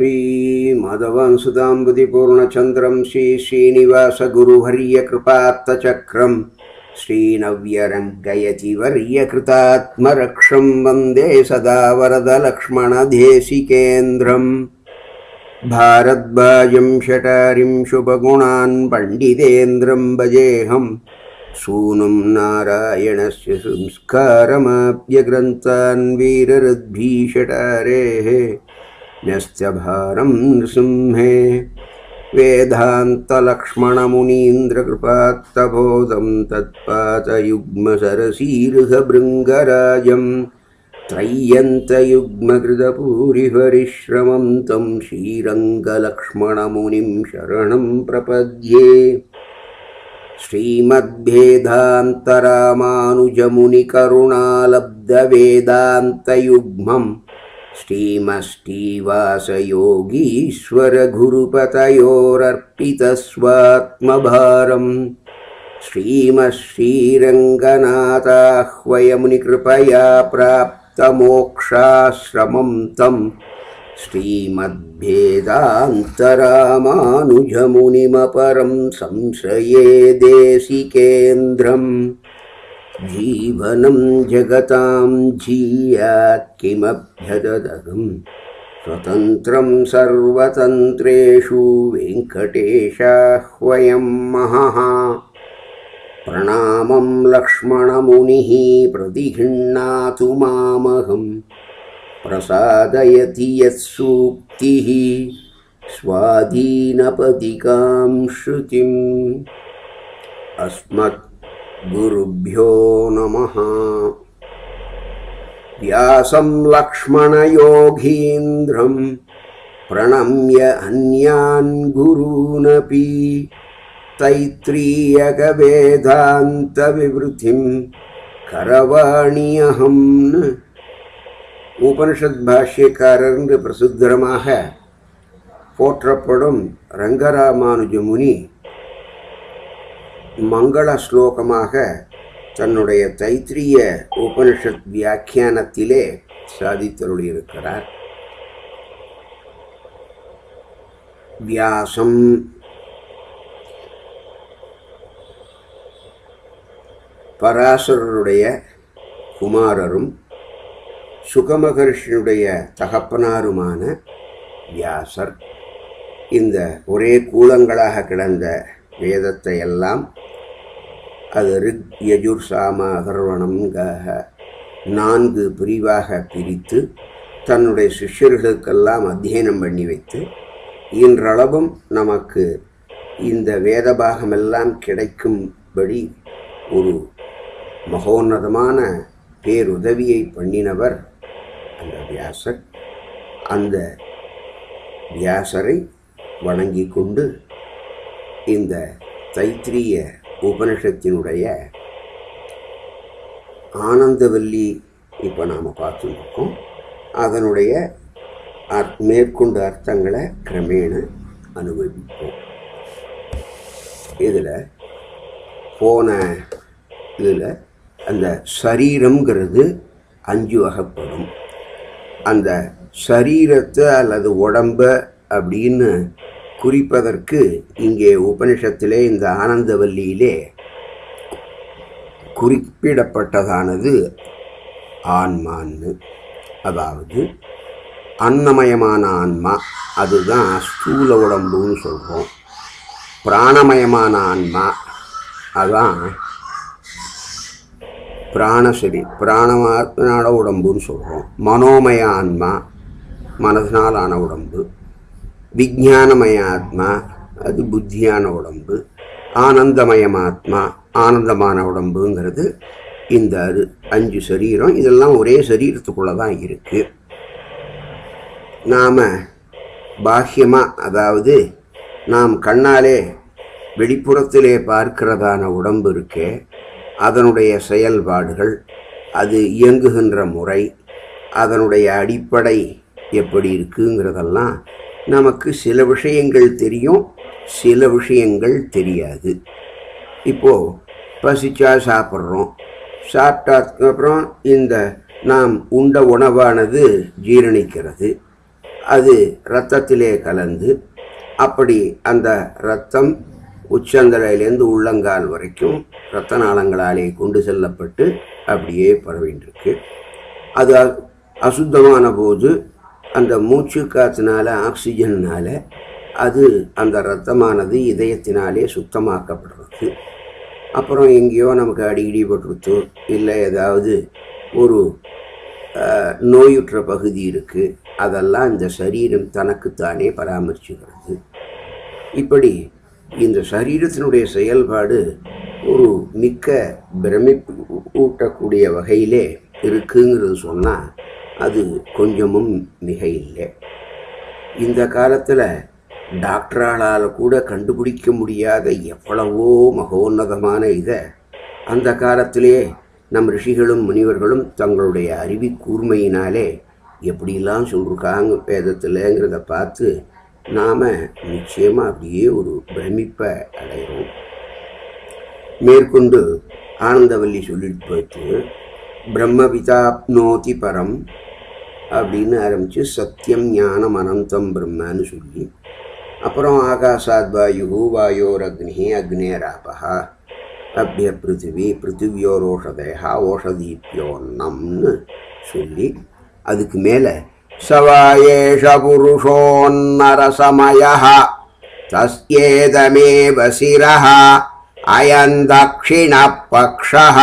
श्रीमाधवांसुदाम्बुधिपूर्णचन्द्रं श्रीश्रीनिवासगुरुवर्यकृपात्तचक्रं श्रीनव्यरङ्गयतिवर्यकृतात्मरक्षं वन्दे सदा वरदलक्ष्मणदेशिकेन्द्रम् भारद्वाजं शटारिं शुभगुणान् पण्डितेन्द्रं भजेऽहं सूनुं नारायणस्य संस्कारमाप्यग्रन्थान् वीररद्भीषटारेः न्यस्तभारं नृसिंहे वेदान्तलक्ष्मणमुनीन्द्रकृपात्तबोधं तत्पातयुग्मसरसीर्घभृङ्गराजं त्रय्यन्तयुग्मकृतपूरिपरिश्रमं तं श्रीरङ्गलक्ष्मणमुनिं शरणं प्रपद्ये श्रीमद्भेदान्तरामानुजमुनिकरुणालब्धवेदान्तयुग्मम् श्रीमष्टीवासयोगीश्वरगुरुपतयोरर्पितस्वात्मभारम् श्रीमश्रीरङ्गनाथाह्वयमुनिकृपया प्राप्तमोक्षाश्रमं तं श्रीमद्भेदान्तरामानुजमुनिमपरं संशये देशिकेन्द्रम् जीवनं जगतां जीयात् किमभ्यददगं स्वतन्त्रं सर्वतन्त्रेषु वेङ्कटेशाह्वयं महः प्रणामं लक्ष्मणमुनिः प्रतिगृह्णातु मामहं प्रसादयति यत्सूक्तिः स्वाधीनपतिकां श्रुतिम् अस्मत् गुरुभ्यो नमः व्यासं लक्ष्मणयोगीन्द्रं प्रणम्य अन्यान् गुरूनपि तैत्रीयकवेदान्तविवृतिं करवाणि अहं உபனிஷத் பாஷ்யக்காரர் என்று பிரசித்தரமாக போற்றப்படும் ரங்கராமானுஜ முனி மங்கள ஸ்லோகமாக தன்னுடைய தைத்திரிய உபனிஷத் வியாக்கியானத்திலே சாதித்தருளியிருக்கிறார் வியாசம் பராசரருடைய குமாரரும் சுகமகர்ஷியுடைய தகப்பனாருமான வியாசர் இந்த ஒரே கூலங்களாக கிடந்த வேதத்தை எல்லாம் அது ரிக் யஜுர் சாம அதர்வணம்காக நான்கு பிரிவாக பிரித்து தன்னுடைய சிஷ்யர்களுக்கெல்லாம் அத்தியனம் பண்ணி வைத்து இன்றளவும் நமக்கு இந்த வேத பாகமெல்லாம் கிடைக்கும்படி ஒரு மகோன்னதமான பேருதவியை பண்ணினவர் அந்த வியாசர் அந்த வியாசரை வணங்கி கொண்டு இந்த தைத்திரிய உபனிஷத்தினுடைய ஆனந்தவல்லி இப்போ நாம் பார்த்துருக்கோம் அதனுடைய அர் மேற்கொண்ட அர்த்தங்களை கிரமேண அனுபவிப்போம் இதில் போன இதில் அந்த சரீரம்ங்கிறது அஞ்சு வகைப்படும் அந்த சரீரத்தை அல்லது உடம்ப அப்படின்னு குறிப்பதற்கு இங்கே உபனிஷத்திலே இந்த ஆனந்தவல்லியிலே குறிப்பிடப்பட்டதானது ஆன்மான்னு அதாவது அன்னமயமான ஆன்மா அதுதான் ஸ்தூல உடம்புன்னு சொல்கிறோம் பிராணமயமான ஆன்மா அதான் பிராணசரி பிராணமாத்தினால உடம்புன்னு சொல்கிறோம் மனோமய ஆன்மா மனதினால் ஆன உடம்பு விஜானமய ஆத்மா அது புத்தியான உடம்பு ஆனந்தமயமாத்மா ஆனந்தமான உடம்புங்கிறது இந்த அது அஞ்சு சரீரம் இதெல்லாம் ஒரே சரீரத்துக்குள்ளே தான் இருக்குது நாம் பாஹ்யமாக அதாவது நாம் கண்ணாலே வெளிப்புறத்திலே பார்க்கிறதான உடம்பு இருக்கே அதனுடைய செயல்பாடுகள் அது இயங்குகின்ற முறை அதனுடைய அடிப்படை எப்படி இருக்குங்கிறதெல்லாம் நமக்கு சில விஷயங்கள் தெரியும் சில விஷயங்கள் தெரியாது இப்போது பசிச்சா சாப்பிட்றோம் சாப்பிட்டதுக்கு அப்புறம் இந்த நாம் உண்ட உணவானது ஜீரணிக்கிறது அது இரத்தத்திலே கலந்து அப்படி அந்த இரத்தம் உச்சந்தலையிலேருந்து உள்ளங்கால் வரைக்கும் இரத்த நாளங்களாலே கொண்டு செல்லப்பட்டு அப்படியே பரவின்றிருக்கு அது அ- அசுத்தமான போது அந்த மூச்சு காற்றினால ஆக்சிஜன்னால அது அந்த இரத்தமானது இதயத்தினாலே சுத்தமாக்கப்படுறது அப்புறம் எங்கேயோ நமக்கு அடிக்கடி பட்டுருத்தோ இல்லை ஏதாவது ஒரு அஹ், நோயுற்ற பகுதி இருக்குது அதெல்லாம் இந்த சரீரம் தனக்குத்தானே பராமரிச்சுக்கிறது இப்படி இந்த சரீரத்தினுடைய செயல்பாடு ஒரு மிக்க பிரமிப்பு ஊட்டக்கூடிய வகையிலே இருக்குங்கிறது சொன்னால் அது கொஞ்சமும் மிக இல்லை இந்த காலத்தில் டாக்டராளால் கூட கண்டுபிடிக்க முடியாத எவ்வளவோ மகோன்னதமான இதை அந்த காலத்திலே நம் ரிஷிகளும் முனிவர்களும் தங்களுடைய அறிவி கூர்மையினாலே எப்படிலாம் சொல்லிருக்காங்க வேதத்தில்ங்கிறத பார்த்து நாம் நிச்சயமாக அப்படியே ஒரு பிரமிப்பை அடைகிறோம் மேற்கொண்டு ஆனந்தவல்லி சொல்லிட்டு போயிட்டு பிரம்மபிதாப்னோதி பரம் அப்படின்னு ஆரம்பித்து சத்தியம் ஞானம் அனந்தம் பிரம்மன்னு சொல்லி அப்புறம் ஆகாசாத் வாயு வாயோர் அக்னி அக்னேராபா அப்ய பிருத்திவி பிருத்திவியோரோஷதயா ஓஷதீப்யோன்னம்னு சொல்லி அதுக்கு மேலே சவாயேஷ புருஷோன்னரசமய தஸ்யேதமேவ சிரः அயம் தक्षिणपक्षः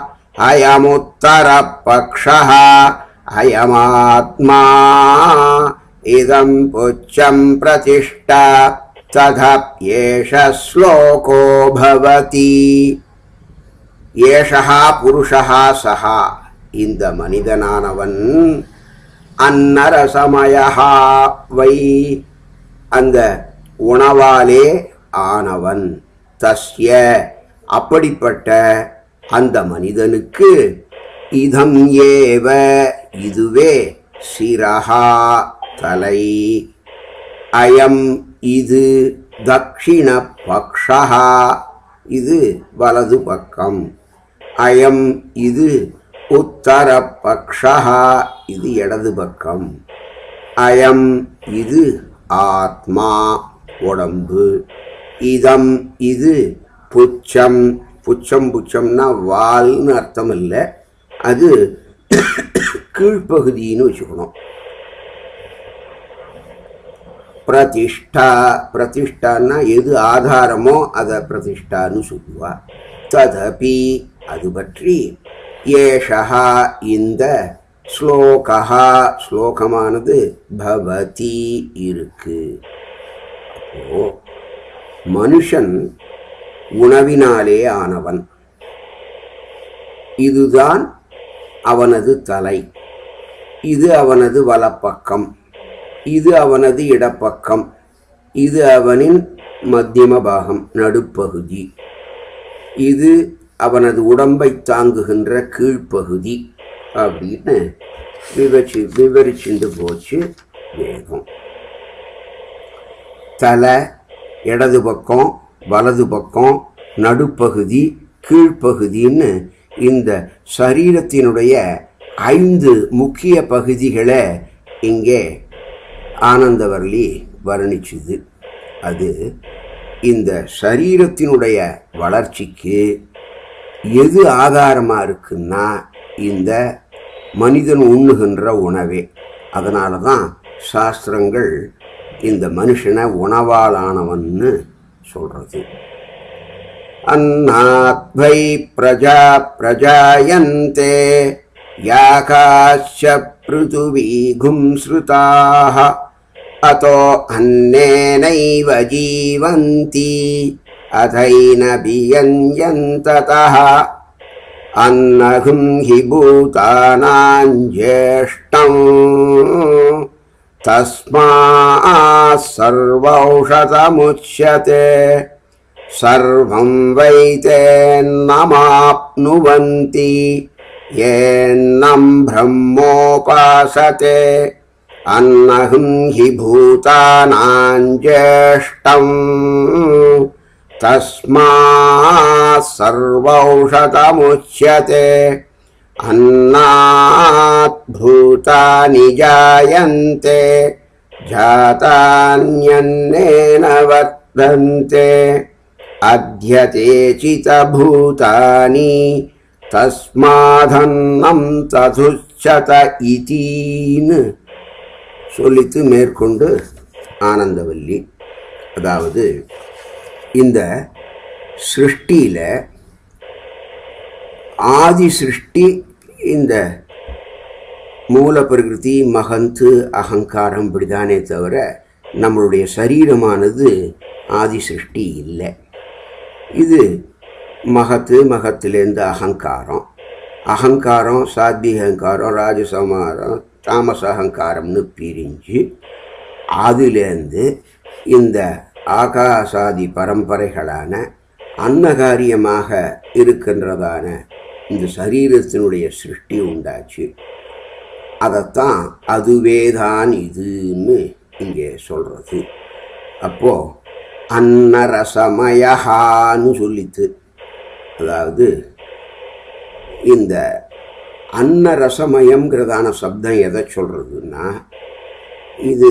अयमुत्तरपक्षः अयमात्मा इदं पुच्छं प्रतिष्ठा तथप्येष श्लोको भवति ஏஷா புருஷா சஹா இந்த மனிதனானவன் அன்னரசமயா வை அந்த உணவாலே ஆனவன் தஸ்ய அப்படிப்பட்ட அந்த மனிதனுக்கு இதம் ஏவ இதுவே சிரஹா தலை அயம் இது தக்ஷிண பக்ஷா இது வலது பக்கம் அயம் இது உத்தர பக்ஷா இது இடது பக்கம் அயம் இது ஆத்மா உடம்பு இதம் இது புச்சம் புச்சம் புச்சம்னா வால்னு அர்த்தம் இல்லை அது கீழ்ப்பகுதின்னு வச்சுக்கணும் பிரதிஷ்டா பிரதிஷ்டான்னா எது ஆதாரமோ அதை பிரதிஷ்டான்னு சொல்லுவா ததபி அது பற்றி ஏஷா இந்த ஸ்லோகா ஸ்லோகமானது பவதி இருக்கு அப்போ மனுஷன் உணவினாலே ஆனவன் இதுதான் அவனது தலை இது அவனது வலப்பக்கம் இது அவனது இடப்பக்கம் இது அவனின் மத்தியம பாகம் நடுப்பகுதி இது அவனது உடம்பை தாங்குகின்ற கீழ்ப்பகுதி அப்படின்னு விவரிச்சு விவரிச்சுண்டு போச்சு வேதம் தலை இடது பக்கம் வலது பக்கம் நடுப்பகுதி கீழ்ப்பகுதின்னு இந்த சரீரத்தினுடைய ஐந்து முக்கிய பகுதிகளை இங்கே ஆனந்தவர்லி வர்ணிச்சுது அது இந்த சரீரத்தினுடைய வளர்ச்சிக்கு எது ஆதாரமாக இருக்குன்னா இந்த மனிதன் உண்ணுகின்ற உணவே அதனால தான் சாஸ்திரங்கள் இந்த மனுஷனை உணவாலானவன்னு சொல்கிறது अन्नाद्वै प्रजा प्रजायन्ते याकाश्च पृथुवीघुंसृताः अतो अन्नेनैव जीवन्ति अथैनभियञ्जन्ततः अन्नहुं हि भूतानां ज्येष्ठम् तस्मात् सर्वौषधमुच्यते सर्वं वैतेन्नमाप्नुवन्ति येन्नं ब्रह्मोपासते अन्नहं हि भूतानां ज्येष्ठम् तस्मात् सर्वौषधमुच्यते अन्नात् भूतानि जायन्ते जातान्यन्नेन वर्तन्ते अध्यतेचितभूतानि தஸ்மாதன்னம் ததுச்சத இதீன்னு சொல்லித்து மேற்கொண்டு ஆனந்தவல்லி அதாவது இந்த சிருஷ்டியில் ஆதி சிருஷ்டி இந்த மூல பிரகிருதி மகந்து அகங்காரம் இப்படிதானே தவிர நம்மளுடைய சரீரமானது ஆதி சிருஷ்டி இல்லை இது மகத்து மகத்திலேருந்து அகங்காரம் அகங்காரம் சாத்விக அகங்காரம் ராஜசமாரம் தாமச அகங்காரம்னு பிரிஞ்சு அதுலேருந்து இந்த ஆகாசாதி பரம்பரைகளான அன்னகாரியமாக இருக்கின்றதான இந்த சரீரத்தினுடைய சிருஷ்டி உண்டாச்சு அதைத்தான் அதுவேதான் இதுன்னு இங்கே சொல்கிறது அப்போது அன்னரசமயஹான்னு சொல்லித்து அதாவது இந்த அன்னரசமயம்ங்கிறதான சப்தம் எதை சொல்கிறதுன்னா இது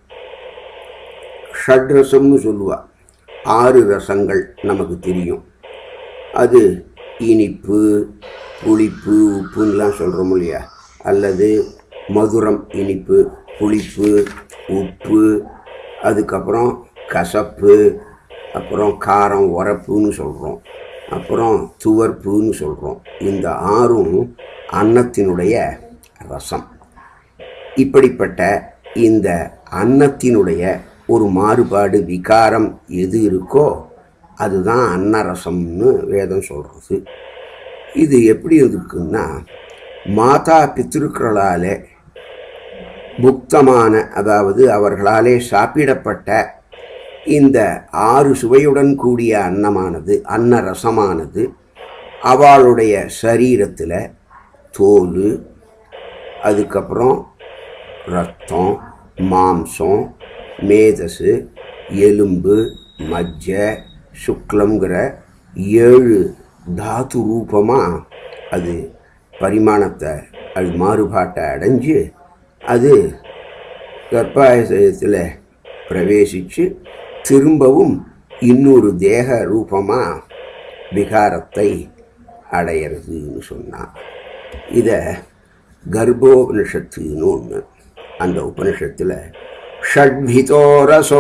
ஷட்ரசம்னு சொல்லுவா ஆறு ரசங்கள் நமக்கு தெரியும் அது இனிப்பு புளிப்பு உப்புன்னெலாம் சொல்கிறோம் இல்லையா அல்லது மதுரம் இனிப்பு புளிப்பு உப்பு அதுக்கப்புறம் கசப்பு அப்புறம் காரம் உரப்புன்னு சொல்கிறோம் அப்புறம் துவர்ப்புன்னு சொல்கிறோம் இந்த ஆறும் அன்னத்தினுடைய ரசம் இப்படிப்பட்ட இந்த அன்னத்தினுடைய ஒரு மாறுபாடு விகாரம் எது இருக்கோ அதுதான் அன்னரசம்னு வேதம் சொல்கிறது இது எப்படி இருக்குன்னா மாதா பித்திருக்களாலே புக்தமான அதாவது அவர்களாலே சாப்பிடப்பட்ட இந்த ஆறு சுவையுடன் கூடிய அன்னமானது அன்ன ரசமானது அவளுடைய சரீரத்தில் தோல் அதுக்கப்புறம் ரத்தம் மாம்சம் மேதசு எலும்பு மஜ்ஜை சுக்லங்கிற ஏழு தாத்து ரூபமாக அது பரிமாணத்தை அது மாறுபாட்டை அடைஞ்சு அது கர்ப்பாயசயத்தில் பிரவேசித்து திரும்பவும் இன்னொரு தேக ரூபமாக விகாரத்தை அடையிறதுன்னு சொன்னான் இதை கர்ப்போபனிஷத்துன்னு ஒன்று அந்த உபனிஷத்தில் ஷட்பிதோ ரசோ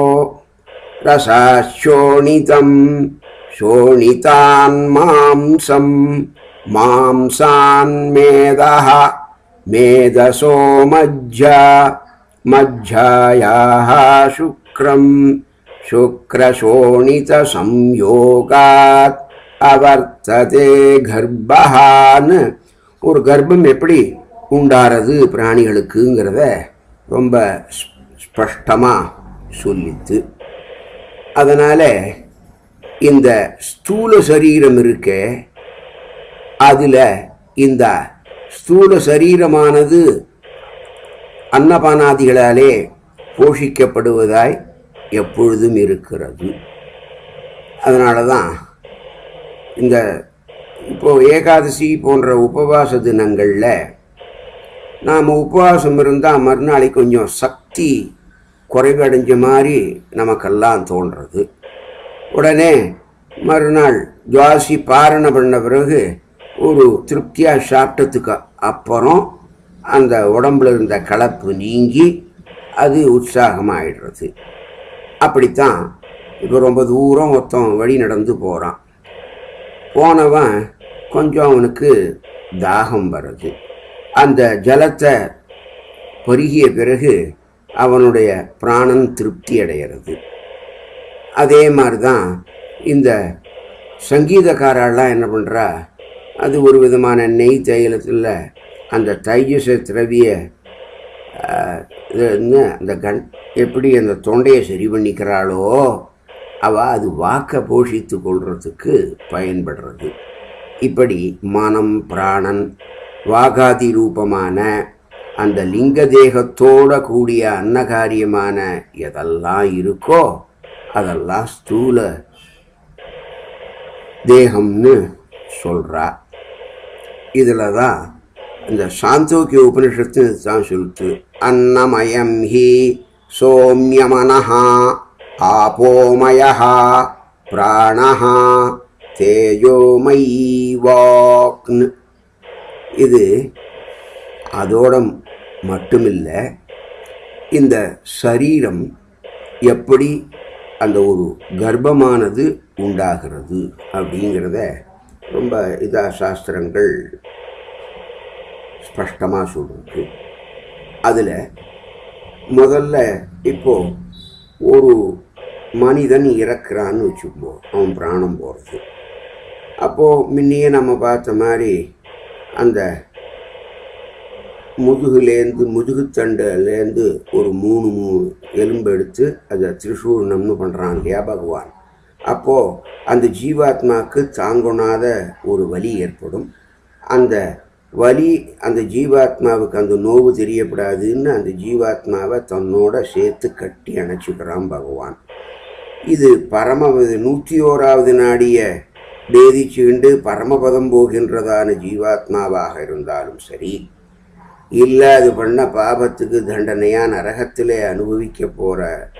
ரசாச்சோணிதம் சோணிதான் மாம்சம் மாம்சான் மேதா மேதசோ மஜ்ஜா மஜ்ஜாயாः शुक्रं शुक्रशोणितसंयोगात् அவர்த்ததே கர்ப்பஹான்னு ஒரு கர்ப்பம் எப்படி உண்டாறது பிராணிகளுக்குங்கிறத ரொம்ப ஸ்பஷ்டமாக சொல்லித்து அதனால் இந்த ஸ்தூல சரீரம் இருக்கே அதில் இந்த ஸ்தூல சரீரமானது அன்னபானாதிகளாலே போஷிக்கப்படுவதாய் எப்பொழுதும் இருக்கிறது அதனால தான் இந்த இப்போ ஏகாதசி போன்ற உபவாச தினங்களில் நாம் உபவாசம் இருந்தால் மறுநாளைக்கு கொஞ்சம் சக்தி குறைவடைஞ்ச மாதிரி நமக்கெல்லாம் தோன்றது உடனே மறுநாள் துவாசி பாரண பண்ண பிறகு ஒரு திருப்தியாக சாப்பிட்டதுக்கு அப்புறம் அந்த உடம்புல இருந்த கலப்பு நீங்கி அது உற்சாகமாயிடுறது அப்படித்தான் இப்போ ரொம்ப தூரம் ஒருத்தன் வழி நடந்து போகிறான் போனவன் கொஞ்சம் அவனுக்கு தாகம் வருது அந்த ஜலத்தை பருகிய பிறகு அவனுடைய பிராணன் திருப்தி அடைகிறது அதே மாதிரி தான் இந்த சங்கீதக்காரெல்லாம் என்ன பண்ணுறா அது ஒரு விதமான நெய் தைலத்தில் அந்த தைஜச திரவிய இது என்ன அந்த கண் எப்படி அந்த தொண்டையை சரி பண்ணிக்கிறாளோ அவள் அது வாக்கை போஷித்து கொள்றதுக்கு பயன்படுறது இப்படி மனம் பிராணன் வாகாதி ரூபமான அந்த லிங்க தேகத்தோட கூடிய அன்னகாரியமான எதெல்லாம் இருக்கோ அதெல்லாம் ஸ்தூல தேகம்னு சொல்கிறா இதில் தான் இந்த சாந்தோக்கிய உபனிஷத்து தான் சொல்லுது அன்னமயம் ஹி சோமியமனः ஆபோமயः பிராணः தேஜோமயி வாக்னு இது அதோட மட்டுமில்லை இந்த சரீரம் எப்படி அந்த ஒரு கர்ப்பமானது உண்டாகிறது அப்படிங்கிறத ரொம்ப இதா சாஸ்திரங்கள் ஸ்பஷ்டமாக சொல்கிறது அதில் முதல்ல இப்போ ஒரு மனிதன் இறக்குறான்னு வச்சுக்குவோம் அவன் பிராணம் போகிறது அப்போது முன்னையே நம்ம பார்த்த மாதிரி அந்த முதுகுலேருந்து முதுகுத்தண்டுலேருந்து ஒரு மூணு மூ எலும்பு எடுத்து அதை திரிசூர்ணம்னு பண்ணுறான் இல்லையா பகவான் அப்போது அந்த ஜீவாத்மாவுக்கு தாங்கொணாத ஒரு வலி ஏற்படும் அந்த வலி அந்த ஜீவாத்மாவுக்கு அந்த நோவு தெரியப்படாதுன்னு அந்த ஜீவாத்மாவை தன்னோட சேர்த்து கட்டி அணைச்சிக்கிறான் பகவான் இது பரம நூற்றி ஓராவது நாடிய பேதிச்சுண்டு பரமபதம் போகின்றதான ஜீவாத்மாவாக இருந்தாலும் சரி இல்லை அது பண்ண பாபத்துக்கு தண்டனையாக நரகத்திலே அனுபவிக்க போகிற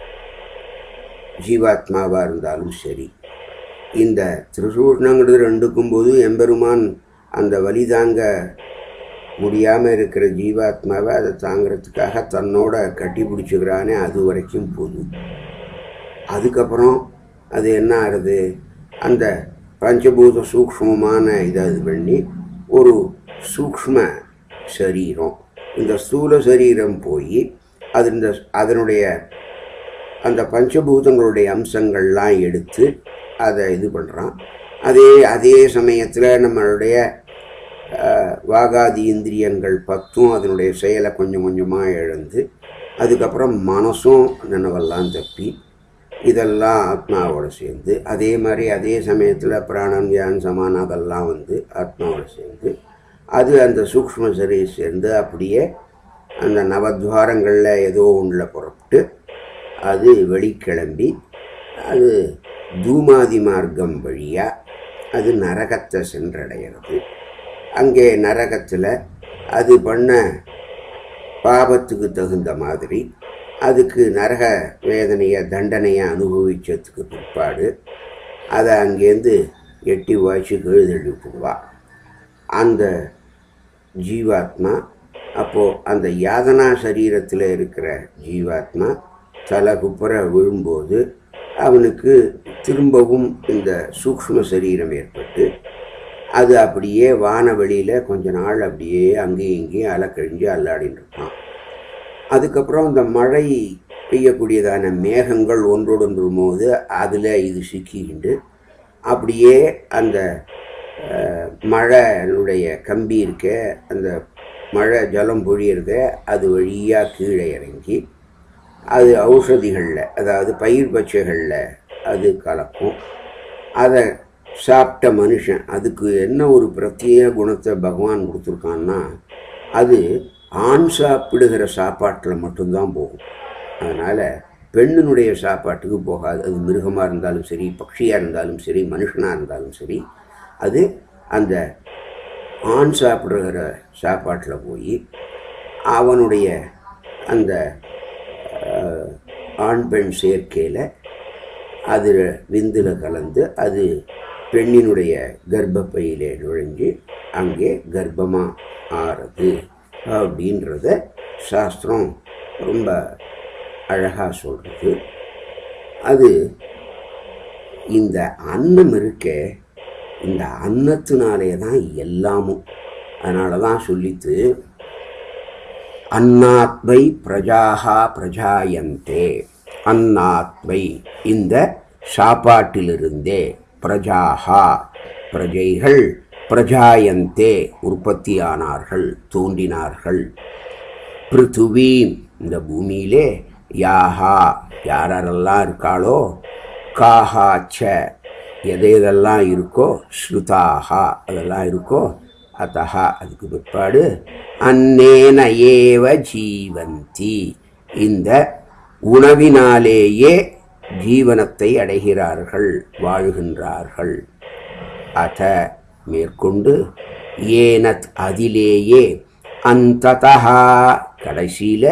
ஜீவாத்மாவாக இருந்தாலும் சரி இந்த திரிசூர்ணங்கிறது ரெண்டுக்கும் போது எம்பெருமான் அந்த வலி தாங்க முடியாமல் இருக்கிற ஜீவாத்மாவை அதை தாங்கிறதுக்காக தன்னோட கட்டி பிடிச்சிக்கிறானே அது வரைக்கும் போதும் அதுக்கப்புறம் அது என்ன ஆகுது அந்த பஞ்சபூத சூக்ஷ்மமான இதை இது பண்ணி ஒரு சூக்ஷ்ம சரீரம் இந்த ஸ்தூல சரீரம் போய் அது இந்த அதனுடைய அந்த பஞ்சபூதங்களுடைய அம்சங்கள்லாம் எடுத்து அதை இது பண்ணுறான் அதே அதே சமயத்தில் நம்மளுடைய அஹ், வாகாதி இந்திரியங்கள் பத்தும் அதனுடைய செயலை கொஞ்சம் கொஞ்சமாக இழந்து அதுக்கப்புறம் மனசும் நினைவெல்லாம் தப்பி இதெல்லாம் ஆத்மாவோட சேர்ந்து அதே மாதிரி அதே சமயத்தில் பிராணம் தியான் சமான் அதெல்லாம் வந்து ஆத்மாவோட சேர்ந்து அது அந்த சூக்ஷ்ம சரி சேர்ந்து அப்படியே அந்த நவத்வாரங்களில் ஏதோ ஒன்றில் புறப்பட்டு அது வெளிக்கிளம்பி அது தூமாதி மார்க்கம் வழியாக அது நரகத்தை சென்றடைகிறது அங்கே நரகத்தில் அது பண்ண பாபத்துக்கு தகுந்த மாதிரி அதுக்கு நரக வேதனையை தண்டனையை அனுபவிச்சதுக்கு பிற்பாடு அதை அங்கேருந்து எட்டி வாய்ச்சி கழுதெழுதி விடுவா அந்த ஜீவாத்மா அப்போது அந்த யாதனா சரீரத்தில் இருக்கிற ஜீவாத்மா தலை குப்புற விழும்போது அவனுக்கு திரும்பவும் இந்த சூக்ஷ்ம சரீரம் ஏற்பட்டு அது அப்படியே வானவெளியில் கொஞ்ச நாள் அப்படியே அங்கேயும் இங்கேயும் அலக்கழிஞ்சு அல்லாடின்னு இருப்பான் அதுக்கப்புறம் இந்த மழை பெய்யக்கூடியதான மேகங்கள் ஒன்றோடொன்று போது அதில் இது சிக்கிக்கிண்டு அப்படியே அந்த அஹ், மழைனுடைய கம்பி இருக்க அந்த மழை ஜலம் பொழியிறத அது வழியாக கீழே இறங்கி அது ஔஷதிகளில் அதாவது பயிர் பச்சைகளில் அது கலக்கும் அதை சாப்பிட்ட மனுஷன் அதுக்கு என்ன ஒரு பிரத்யேக குணத்தை பகவான் கொடுத்துருக்கான்னா அது ஆண் சாப்பிடுகிற சாப்பாட்டில் மட்டும்தான் போகும் அதனால் பெண்ணினுடைய சாப்பாட்டுக்கு போகாது அது மிருகமாக இருந்தாலும் சரி பட்சியாக இருந்தாலும் சரி மனுஷனாக இருந்தாலும் சரி அது அந்த ஆண் சாப்பிடுகிற சாப்பாட்டில் போய் அவனுடைய அந்த அஹ், ஆண் பெண் சேர்க்கையில் அது விந்தில் கலந்து அது பெண்ணினுடைய கர்ப்பப்பையிலே நுழைஞ்சு அங்கே கர்ப்பமாக ஆறுது அப்படின்றத சாஸ்திரம் ரொம்ப அழகாக சொல்கிறது அது இந்த அன்னம் இருக்க இந்த அன்னத்தினாலே தான் எல்லாமும் அதனால தான் சொல்லித்து அன்னாத்வை பிரஜாகா பிரஜாயந்தே அன்னாத்வை இந்த சாப்பாட்டிலிருந்தே பிரஜாகா பிரஜைகள் பிரஜாயந்தே உற்பத்தியானார்கள் தோன்றினார்கள் பிருத்துவீம் இந்த பூமியிலே யாஹா யாரெல்லாம் இருக்காளோ காஹாச்ச எது எதெல்லாம் இருக்கோ ஸ்ருதாஹா அதெல்லாம் இருக்கோ அத்தஹா அதுக்கு பிற்பாடு அன்னேன ஏவ ஜீவந்தி இந்த உணவினாலேயே ஜீவனத்தை அடைகிறார்கள் வாழ்கின்றார்கள் அத மேற்கொண்டு ஏனத் அதிலேயே அந்ததா கடைசியில்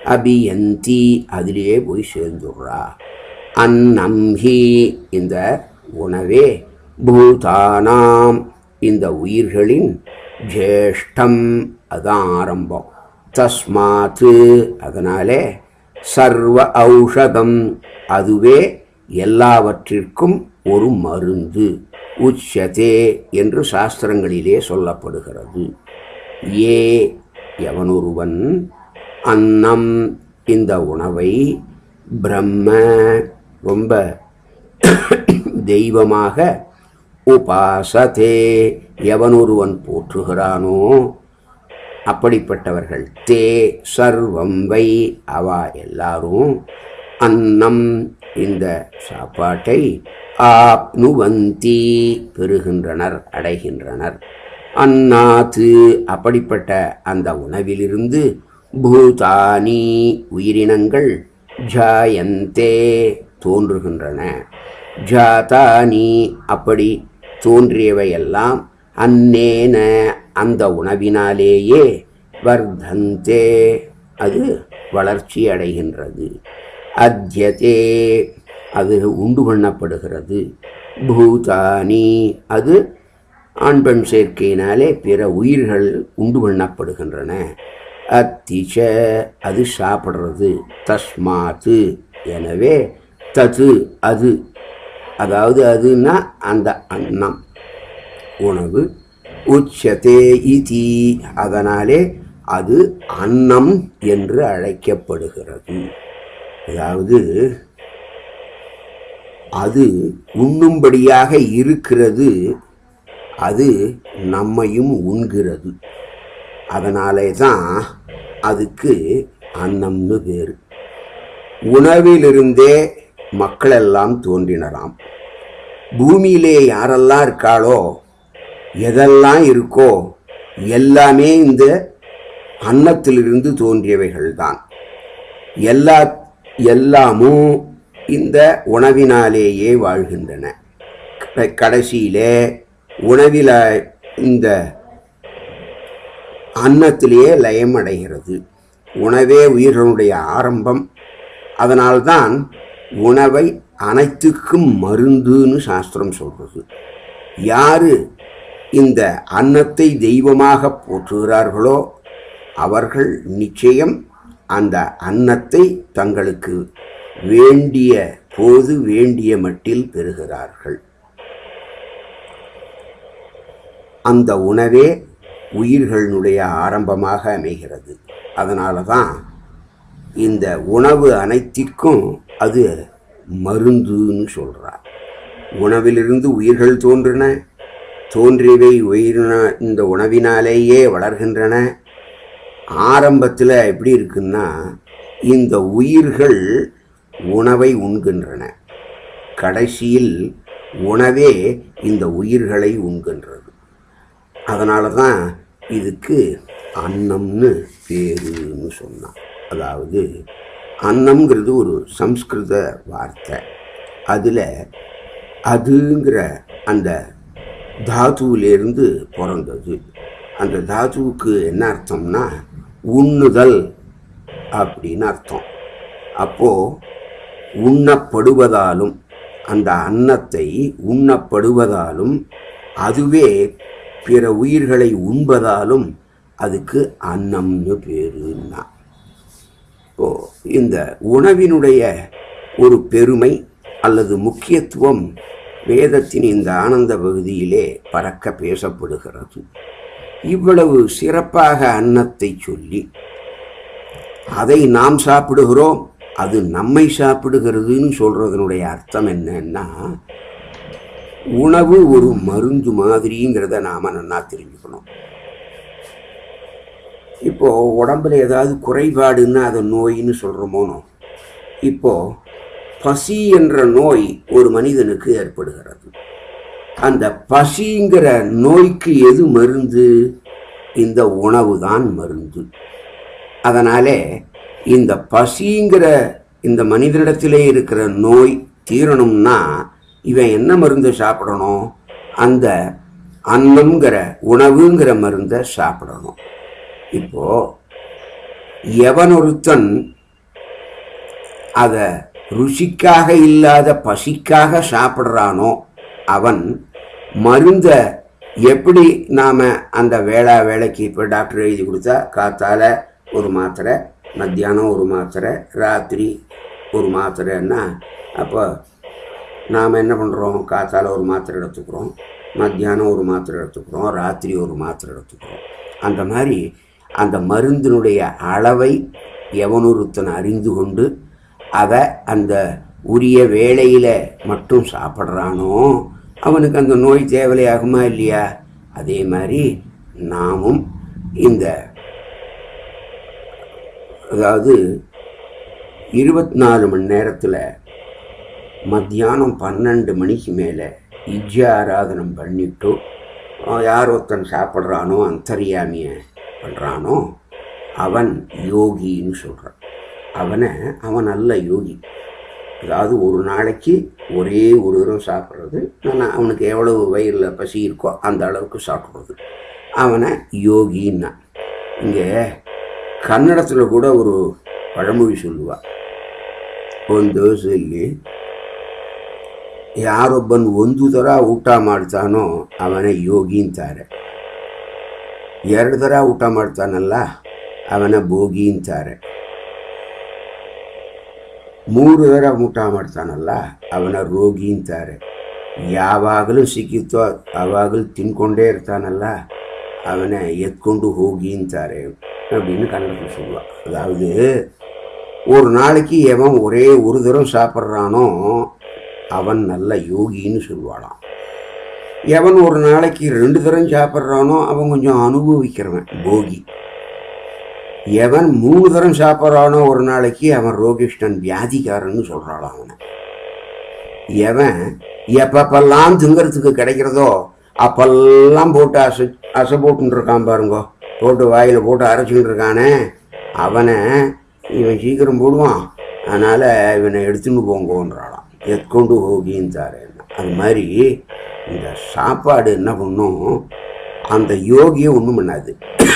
அபியந்தி அதிலே போய் சேர்ந்துடுறா அன்னம் ஹி இந்த உணவே பூதானாம் இந்த உயிர்களின் ஜேஷ்டம் அதான் ஆரம்பம் தஸ்மாத்து அதனாலே சர்வ ஔஷதம் அதுவே எல்லாவற்றிற்கும் ஒரு மருந்து உச்சதே என்று சாஸ்திரங்களிலே சொல்லப்படுகிறது ஏ எவனொருவன் அன்னம் இந்த உணவை பிரம்ம ரொம்ப தெய்வமாக உபாசதே எவனொருவன் போற்றுகிறானோ அப்படிப்பட்டவர்கள் தே சர்வம் வை அவா எல்லாரும் அன்னம் இந்த சாப்பாட்டை ஆப்னுவந்தி பெறுகின்றனர் அடைகின்றனர் அன்னாத்து அப்படிப்பட்ட அந்த உணவிலிருந்து பூதானி உயிரினங்கள் ஜாயந்தே தோன்றுகின்றன ஜாதானி அப்படி தோன்றியவையெல்லாம் அன்னேன அந்த உணவினாலேயே வர்தந்தே அது வளர்ச்சி அடைகின்றது அத்தியதே அது உண்டு பண்ணப்படுகிறது பூதானி அது ஆண் பெண் சேர்க்கையினாலே பிற உயிர்கள் உண்டு பண்ணப்படுகின்றன அத்திச்ச அது சாப்பிட்றது தஸ்மாத்து எனவே தது அது அதாவது அதுன்னா அந்த அன்னம் உணவு உச்சதே இதி அதனாலே அது அன்னம் என்று அழைக்கப்படுகிறது அதாவது அது உண்ணும்படியாக இருக்கிறது அது நம்மையும் உண்கிறது அதனாலே தான் அதுக்கு அன்னம்னு பேர் உணவிலிருந்தே மக்களெல்லாம் தோன்றினராம் பூமியிலே யாரெல்லாம் இருக்காளோ எதெல்லாம் இருக்கோ எல்லாமே இந்த அன்னத்திலிருந்து தோன்றியவைகள் தான் எல்லா எல்லாமும் இந்த உணவினாலேயே வாழ்கின்றன க- கடைசியிலே உணவில இந்த அன்னத்திலேயே லயம் அடைகிறது உணவே உயிர்களுடைய ஆரம்பம் அதனால்தான் உணவை அனைத்துக்கும் மருந்துன்னு சாஸ்திரம் சொல்றது யாரு இந்த அன்னத்தை தெய்வமாக போற்றுகிறார்களோ அவர்கள் நிச்சயம் அந்த அன்னத்தை தங்களுக்கு வேண்டிய போது வேண்டிய மட்டில் பெறுகிறார்கள் அந்த உணவே உயிர்களுடைய ஆரம்பமாக அமைகிறது அதனால தான் இந்த உணவு அனைத்திற்கும் அது மருந்துன்னு சொல்கிறார் உணவிலிருந்து உயிர்கள் தோன்றின தோன்றியவை உயிரின இந்த உணவினாலேயே வளர்கின்றன ஆரம்பத்தில் எப்படி இருக்குன்னா இந்த உயிர்கள் உணவை உண்கின்றன கடைசியில் உணவே இந்த உயிர்களை உண்கின்றது அதனால தான் இதுக்கு அன்னம்னு பேருன்னு சொன்னான் அதாவது அன்னம்ங்கிறது ஒரு சம்ஸ்கிருத வார்த்தை அதில் அதுங்கிற அந்த தாதுவிலேருந்து பிறந்தது அந்த தாதுவுக்கு என்ன அர்த்தம்னா உண்ணுதல் அப்படின்னு அர்த்தம் அப்போது உண்ணப்படுவதாலும் அந்த அன்னத்தை உண்ணப்படுவதாலும் அதுவே பிற உயிர்களை உண்பதாலும் அதுக்கு அன்னம்னு பேருன்னா இப்போ இந்த உணவினுடைய ஒரு பெருமை அல்லது முக்கியத்துவம் வேதத்தின் இந்த ஆனந்த பகுதியிலே பறக்க பேசப்படுகிறது இவ்வளவு சிறப்பாக அன்னத்தை சொல்லி அதை நாம் சாப்பிடுகிறோம் அது நம்மை சாப்பிடுகிறதுன்னு சொல்றதனுடைய அர்த்தம் என்னன்னா உணவு ஒரு மருந்து மாதிரிங்கிறத நாம நன்னா தெரிஞ்சுக்கணும் இப்போ உடம்புல ஏதாவது குறைபாடுன்னா அதை நோயின்னு சொல்கிறோமோனோ இப்போ பசி என்ற நோய் ஒரு மனிதனுக்கு ஏற்படுகிறது அந்த பசிங்கிற நோய்க்கு எது மருந்து இந்த உணவு தான் மருந்து அதனாலே இந்த பசிங்கிற இந்த மனிதனிடத்திலே இருக்கிற நோய் தீரணும்னா இவன் என்ன மருந்து சாப்பிடணும் அந்த அன்னம்ங்கிற உணவுங்கிற மருந்தை சாப்பிடணும் இப்போ எவன் ஒருத்தன் அதை ருசிக்காக இல்லாத பசிக்காக சாப்பிட்றானோ அவன் மருந்த எப்படி நாம் அந்த வேளா வேலைக்கு இப்போ டாக்டர் எழுதி கொடுத்தா காத்தால ஒரு மாத்திரை மத்தியானம் ஒரு மாத்திரை ராத்திரி ஒரு மாத்திரைன்னா அப்போ நாம் என்ன பண்ணுறோம் காத்தால ஒரு மாத்திரை எடுத்துக்கிறோம் மத்தியானம் ஒரு மாத்திரை எடுத்துக்கிறோம் ராத்திரி ஒரு மாத்திரை எடுத்துக்கிறோம் அந்த மாதிரி அந்த மருந்தினுடைய அளவை எவனொருத்தன் அறிந்து கொண்டு அதை அந்த உரிய வேளையில் மட்டும் சாப்பிட்றானோ அவனுக்கு அந்த நோய் தேவையாகுமா இல்லையா அதே மாதிரி நாமும் இந்த அதாவது இருபத்தி நாலு மணி நேரத்தில் மத்தியானம் பன்னெண்டு மணிக்கு மேலே இஜ்ஜ ஆராதனம் பண்ணிட்டு அஹ், யார் ஒருத்தன் சாப்பிட்றானோ அந்தரியாமிய பண்ணுறானோ அவன் யோகின்னு சொல்கிறான் அவனை அவன் நல்ல யோகி அதாவது ஒரு நாளைக்கு ஒரே ஒரு தரம் சாப்பிட்றது நான் அவனுக்கு எவ்வளவு வயிறில் பசி இருக்கோ அந்த அளவுக்கு சாப்பிட்றது அவனை யோகின்னா இங்கே கன்னடத்தில் கூட ஒரு பழமொழி சொல்லுவா ಒಂದು ದೋಸೆಯಲ್ಲಿ ಯಾರೊಬ್ಬನು ಒಂದು ಥರ ಊಟ ಮಾಡ್ತಾನೋ ಅವನೇ ಯೋಗಿ ಅಂತಾರೆ ಎರಡು ಥರ ಊಟ ಮಾಡ್ತಾನಲ್ಲ ಅವನ ಭೋಗಿ ಅಂತಾರೆ ಮೂರು ಥರ ಊಟ ಮಾಡ್ತಾನಲ್ಲ ಅವನ ರೋಗಿ ಅಂತಾರೆ ಯಾವಾಗಲೂ ಸಿಕ್ಕಿತ್ತೋ ಆವಾಗಲೂ ತಿನ್ಕೊಂಡೇ ಇರ್ತಾನಲ್ಲ அவனை எத்கொண்டு ಹೋಗಿಂತಾರೆ அப்படின்னு கன்னடத்தில் சொல்லுவாள் அதாவது ஒரு நாளைக்கு எவன் ஒரே ஒரு தரம் சாப்பிட்றானோ அவன் நல்ல யோகின்னு சொல்லுவாளாம் எவன் ஒரு நாளைக்கு ரெண்டு தரம் சாப்பிட்றானோ அவன் கொஞ்சம் அனுபவிக்கிறவன் போகி எவன் மூணு தரம் சாப்பிட்றானோ ஒரு நாளைக்கு அவன் ரோகிஷ்டன் வியாதிக்காரன்னு சொல்கிறாளாம் அவனை எவன் எப்பப்பெல்லாம் திங்கிறதுக்கு கிடைக்கிறதோ அப்பெல்லாம் போட்டு அசை அசை போட்டுன்னு இருக்கான் பாருங்கோ போட்டு வாயில் போட்டு அரைச்சிக்கிட்டு இருக்கானே அவனை இவன் சீக்கிரம் போடுவான் அதனால் இவனை எடுத்துன்னு போங்கோன்றாளாம் எத்கொண்டு ஹோகின்றாரு அது மாதிரி இந்த சாப்பாடு என்ன பண்ணும் அந்த யோகியை ஒன்றும் பண்ணாது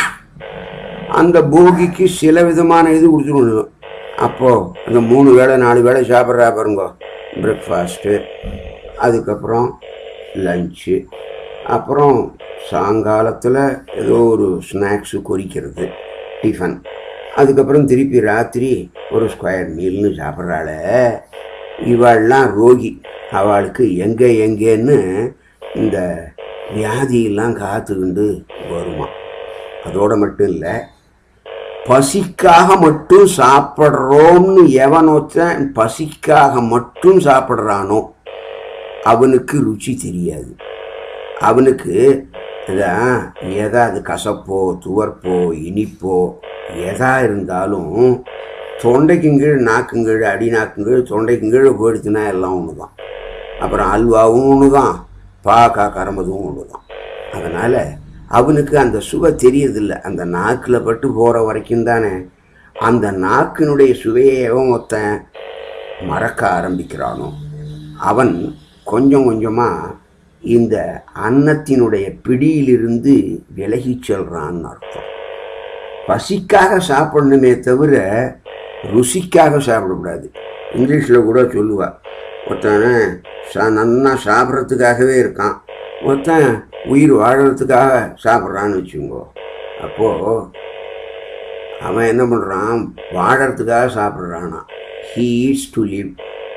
அந்த போகிக்கு சில விதமான இது கொடுத்துருணும் அப்போது அந்த மூணு வேளை நாலு வேளை சாப்பிட்றா பாருங்க பிரேக்ஃபாஸ்ட்டு அதுக்கப்புறம் லஞ்சு அப்புறம் சாயங்காலத்தில் ஏதோ ஒரு ஸ்நாக்ஸு கொறிக்கிறது டிஃபன் அதுக்கப்புறம் திருப்பி ராத்திரி ஒரு ஸ்கொயர் மீல்னு சாப்பிட்றாள இவாள்லாம் ரோகி அவளுக்கு எங்கே எங்கேன்னு இந்த வியாதியெல்லாம் காத்துக்கிண்டு வருமா அதோட மட்டும் இல்லை பசிக்காக மட்டும் சாப்பிட்றோம்னு எவன் ஒருத்தன் பசிக்காக மட்டும் சாப்பிட்றானோ அவனுக்கு ருச்சி தெரியாது அவனுக்கு இதான் எதா அது கசப்போ துவர்ப்போ இனிப்போ எதா இருந்தாலும் தொண்டைக்கும் கீழ் நாக்கும் கீழ் அடி நாக்கும் கீழ் தொண்டைக்கும் கீழே போயிடுச்சுன்னா எல்லாம் ஒன்று தான் அப்புறம் அல்வாவும் ஒன்று தான் பாக்கா கரம்பதும் ஒன்று தான் அதனால் அவனுக்கு அந்த சுவை தெரியறதில்ல அந்த நாக்கில் பட்டு போகிற வரைக்கும் தானே அந்த நாக்கினுடைய சுவையை எவன் ஒருத்தன் மறக்க ஆரம்பிக்கிறானோ அவன் கொஞ்சம் கொஞ்சமாக இந்த அன்னத்தினுடைய பிடியிலிருந்து விலகிச் செல்றான்னு அர்த்தம் பசிக்காக சாப்பிடணுமே தவிர ருசிக்காக சாப்பிடக்கூடாது இங்கிலீஷில் கூட சொல்லுவா ஒருத்தன் சா நன்னா சாப்பிட்றதுக்காகவே இருக்கான் ஒருத்தன் உயிர் வாழறதுக்காக சாப்பிட்றான்னு வச்சுக்கோ அப்போது அவன் என்ன பண்ணுறான் வாழறதுக்காக சாப்பிட்றானா ஹீ ஈட்ஸ் டு லிவ்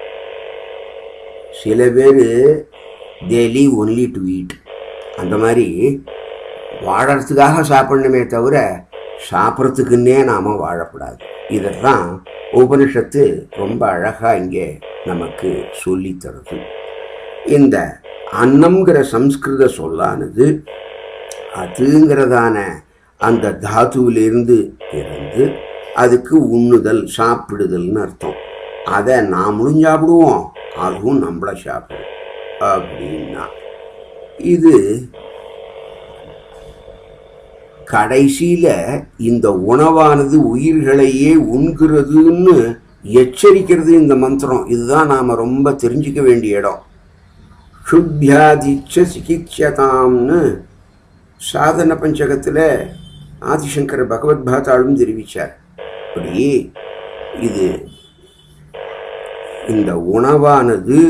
சில பேர் they live only to eat அந்த மாதிரி வாழறதுக்காக சாப்பிடணுமே தவிர சாப்பிட்றதுக்குன்னே நாம் வாழக்கூடாது இதைத்தான் உபனிஷத்து ரொம்ப அழகாக இங்கே நமக்கு சொல்லித் தருது இந்த அன்னம்ங்கிற சம்ஸ்கிருத சொல்லானது அதுங்கிறதான அந்த தாத்துவிலிருந்து பிறந்து அதுக்கு உண்ணுதல் சாப்பிடுதல்னு அர்த்தம் அதை நாமளும் சாப்பிடுவோம் அதுவும் நம்மளை சாப்பிடும் அப்படின்னா இது கடைசியில் இந்த உணவானது உயிர்களையே உண்கிறதுன்னு எச்சரிக்கிறது இந்த மந்திரம் இதுதான் நாம் ரொம்ப தெரிஞ்சுக்க வேண்டிய இடம் சுத்தியாதிச்ச சிகிச்சதாம்னு சாதன பஞ்சகத்தில் ஆதிசங்கர பகவத் பாத்தாளும் தெரிவித்தார் இப்படி இது இந்த உணவானது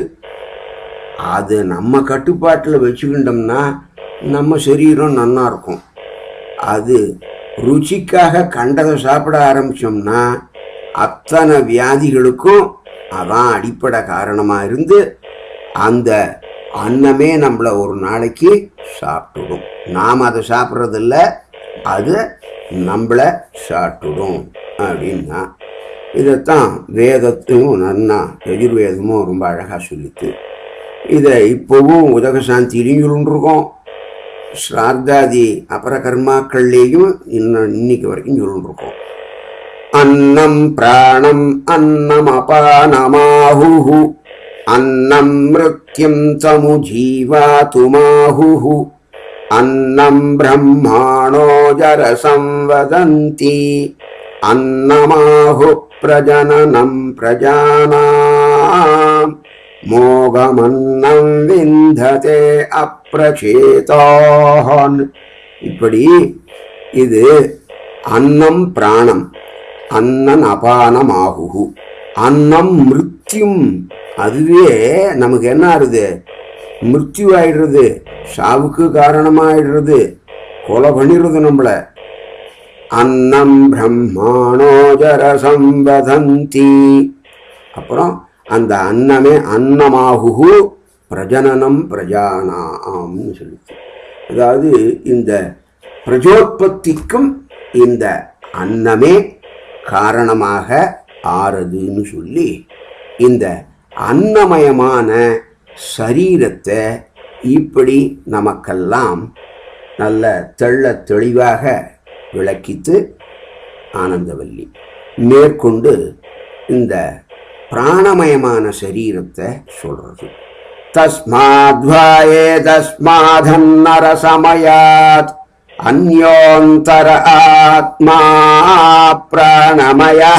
அது நம்ம கட்டுப்பாட்டில் வச்சுக்கிட்டோம்னா நம்ம சரீரம் நன்னா இருக்கும் அது ருச்சிக்காக கண்டதை சாப்பிட ஆரம்பிச்சோம்னா அத்தனை வியாதிகளுக்கும் அதான் அடிப்படை காரணமாக இருந்து அந்த அன்னமே நம்மளை ஒரு நாளைக்கு சாப்பிட்டுடும் நாம் அதை சாப்பிட்றதில்ல அது நம்மளை சாப்பிட்டுடும் அப்படின்னா இதைத்தான் வேதத்தையும் நன்னா எதிர்வேதமும் ரொம்ப அழகாக சொல்லித்து இதை இப்போவும் உதகசாந்திலையும் சொல்லிட்டுருக்கோம் ஸ்ரார்த்தாதி அபர கர்மாக்கள்லேயும் இன்னும் இன்னைக்கு வரைக்கும் சொல்லிட்டுருக்கோம் அன்னம் பிராணம் அன்னம் அபானமாஹு அன்னம் மிருத்யும் சமுஜீவாதுமாஹு அன்னம் பிரம்மாணோ ஜரசம் வதந்தி அன்னமாஹு பிரஜனனம் பிரஜானாம் மோகமன்னம் விந்ததே அப்பிரச்சேதான் இப்படி இது அன்னம் பிராணம் அன்னன் அபானம் ஆகுகு அன்னம் மிருத்யும் அதுவே நமக்கு என்ன ஆறுது மிருத்யு ஆயிடுறது சாவுக்கு காரணமாயிடுறது கொலை பண்ணிடுறது நம்மள அன்னம் பிரம்மாணோ ஜரசம் வதந்தி அப்புறம் அந்த அன்னமே அன்னமாகுகு பிரஜனனம் பிரஜானாம்னு சொல்லுது அதாவது இந்த பிரஜோத்பத்திக்கும் இந்த அன்னமே காரணமாக ஆறுதுன்னு சொல்லி இந்த அன்னமயமான சரீரத்தை இப்படி நமக்கெல்லாம் நல்ல தெள்ள தெளிவாக விளக்கித்து ஆனந்தவல்லி மேற்கொண்டு இந்த பிராணமயமான சரீரத்தை சொல்றது தஸ்மாத்வாயே தஸ்மாதன்னரசமயாத் அந்யோந்தர ஆத்மா பிராணமய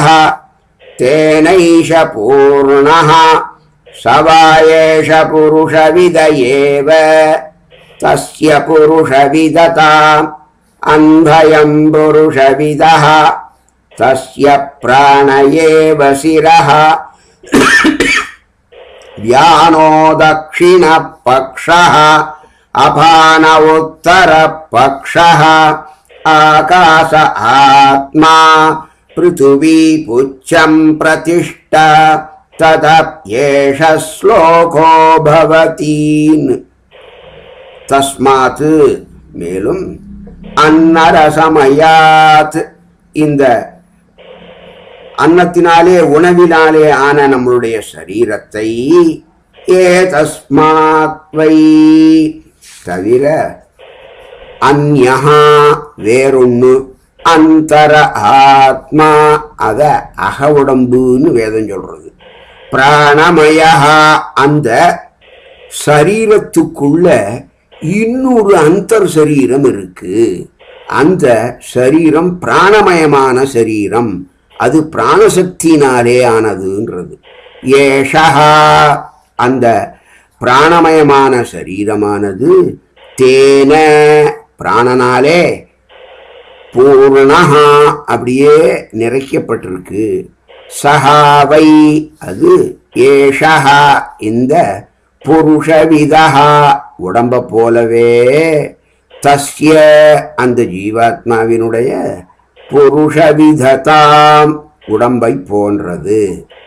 தேனைஷ பூர்ணः சவாயேஷ புருஷவித ஏவ தஸ்ய புருஷவிததாம் அன்பயம் புருஷவிதः தஸ்ய பிராண ஏவ சிரः व्यानो दक्षिणपक्षः अपान उत्तरपक्षः आकाश आत्मा पृथिवी पुच्छं प्रतिष्ठ तदप्येष श्लोको भवतीन् தஸ்மாத் மேலும் அன்னரசமயாத் இந்த அன்னத்தினாலே உணவினாலே ஆன நம்மளுடைய சரீரத்தை ஏ தஸ்மாத் வை தவிர அந்யஹா வேறொன்னு அந்தர ஆத்மா அத அக உடம்புன்னு வேதம் சொல்றது பிராணமயா அந்த சரீரத்துக்குள்ள இன்னொரு அந்தர் சரீரம் இருக்கு அந்த சரீரம் பிராணமயமான சரீரம் அது பிராணசக்தியினாலே ஆனதுன்றது ஏஷா அந்த பிராணமயமான சரீரமானது தேன பிராணனாலே பூர்ணஹா அப்படியே நிறைக்கப்பட்டிருக்கு சஹாவை அது ஏஷா இந்த புருஷவிதா உடம்ப போலவே தஸ்ய அந்த ஜீவாத்மாவினுடைய புருஷவிததாம் உடம்பை போன்றது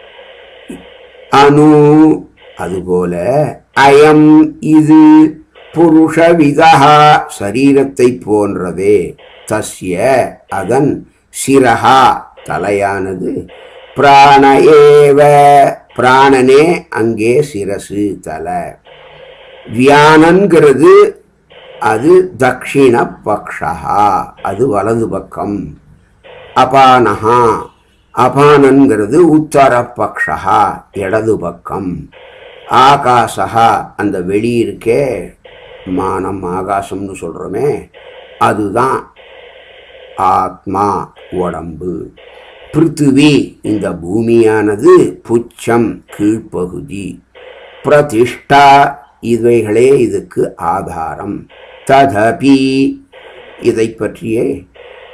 அணு அதுபோல அயம் இது புருஷவிதா சரீரத்தை போன்றதே தஸ்ய அதன் சிரஹா தலையானது பிராண ஏவ பிராணனே அங்கே சிரசு தலை வியானங்கிறது அது தக்ஷிண பக்ஷா அது வலது பக்கம் அபானஹா அபானங்கிறது உத்தர பக்ஷா இடது பக்கம் ஆகாசா அந்த வெளி இருக்கே மானம் ஆகாசம்னு சொல்கிறோமே அதுதான் ஆத்மா உடம்பு பிருத்திவி இந்த பூமியானது புச்சம் கீழ்ப்பகுதி பிரதிஷ்டா இவைகளே இதுக்கு ஆதாரம் ததபி இதை பற்றியே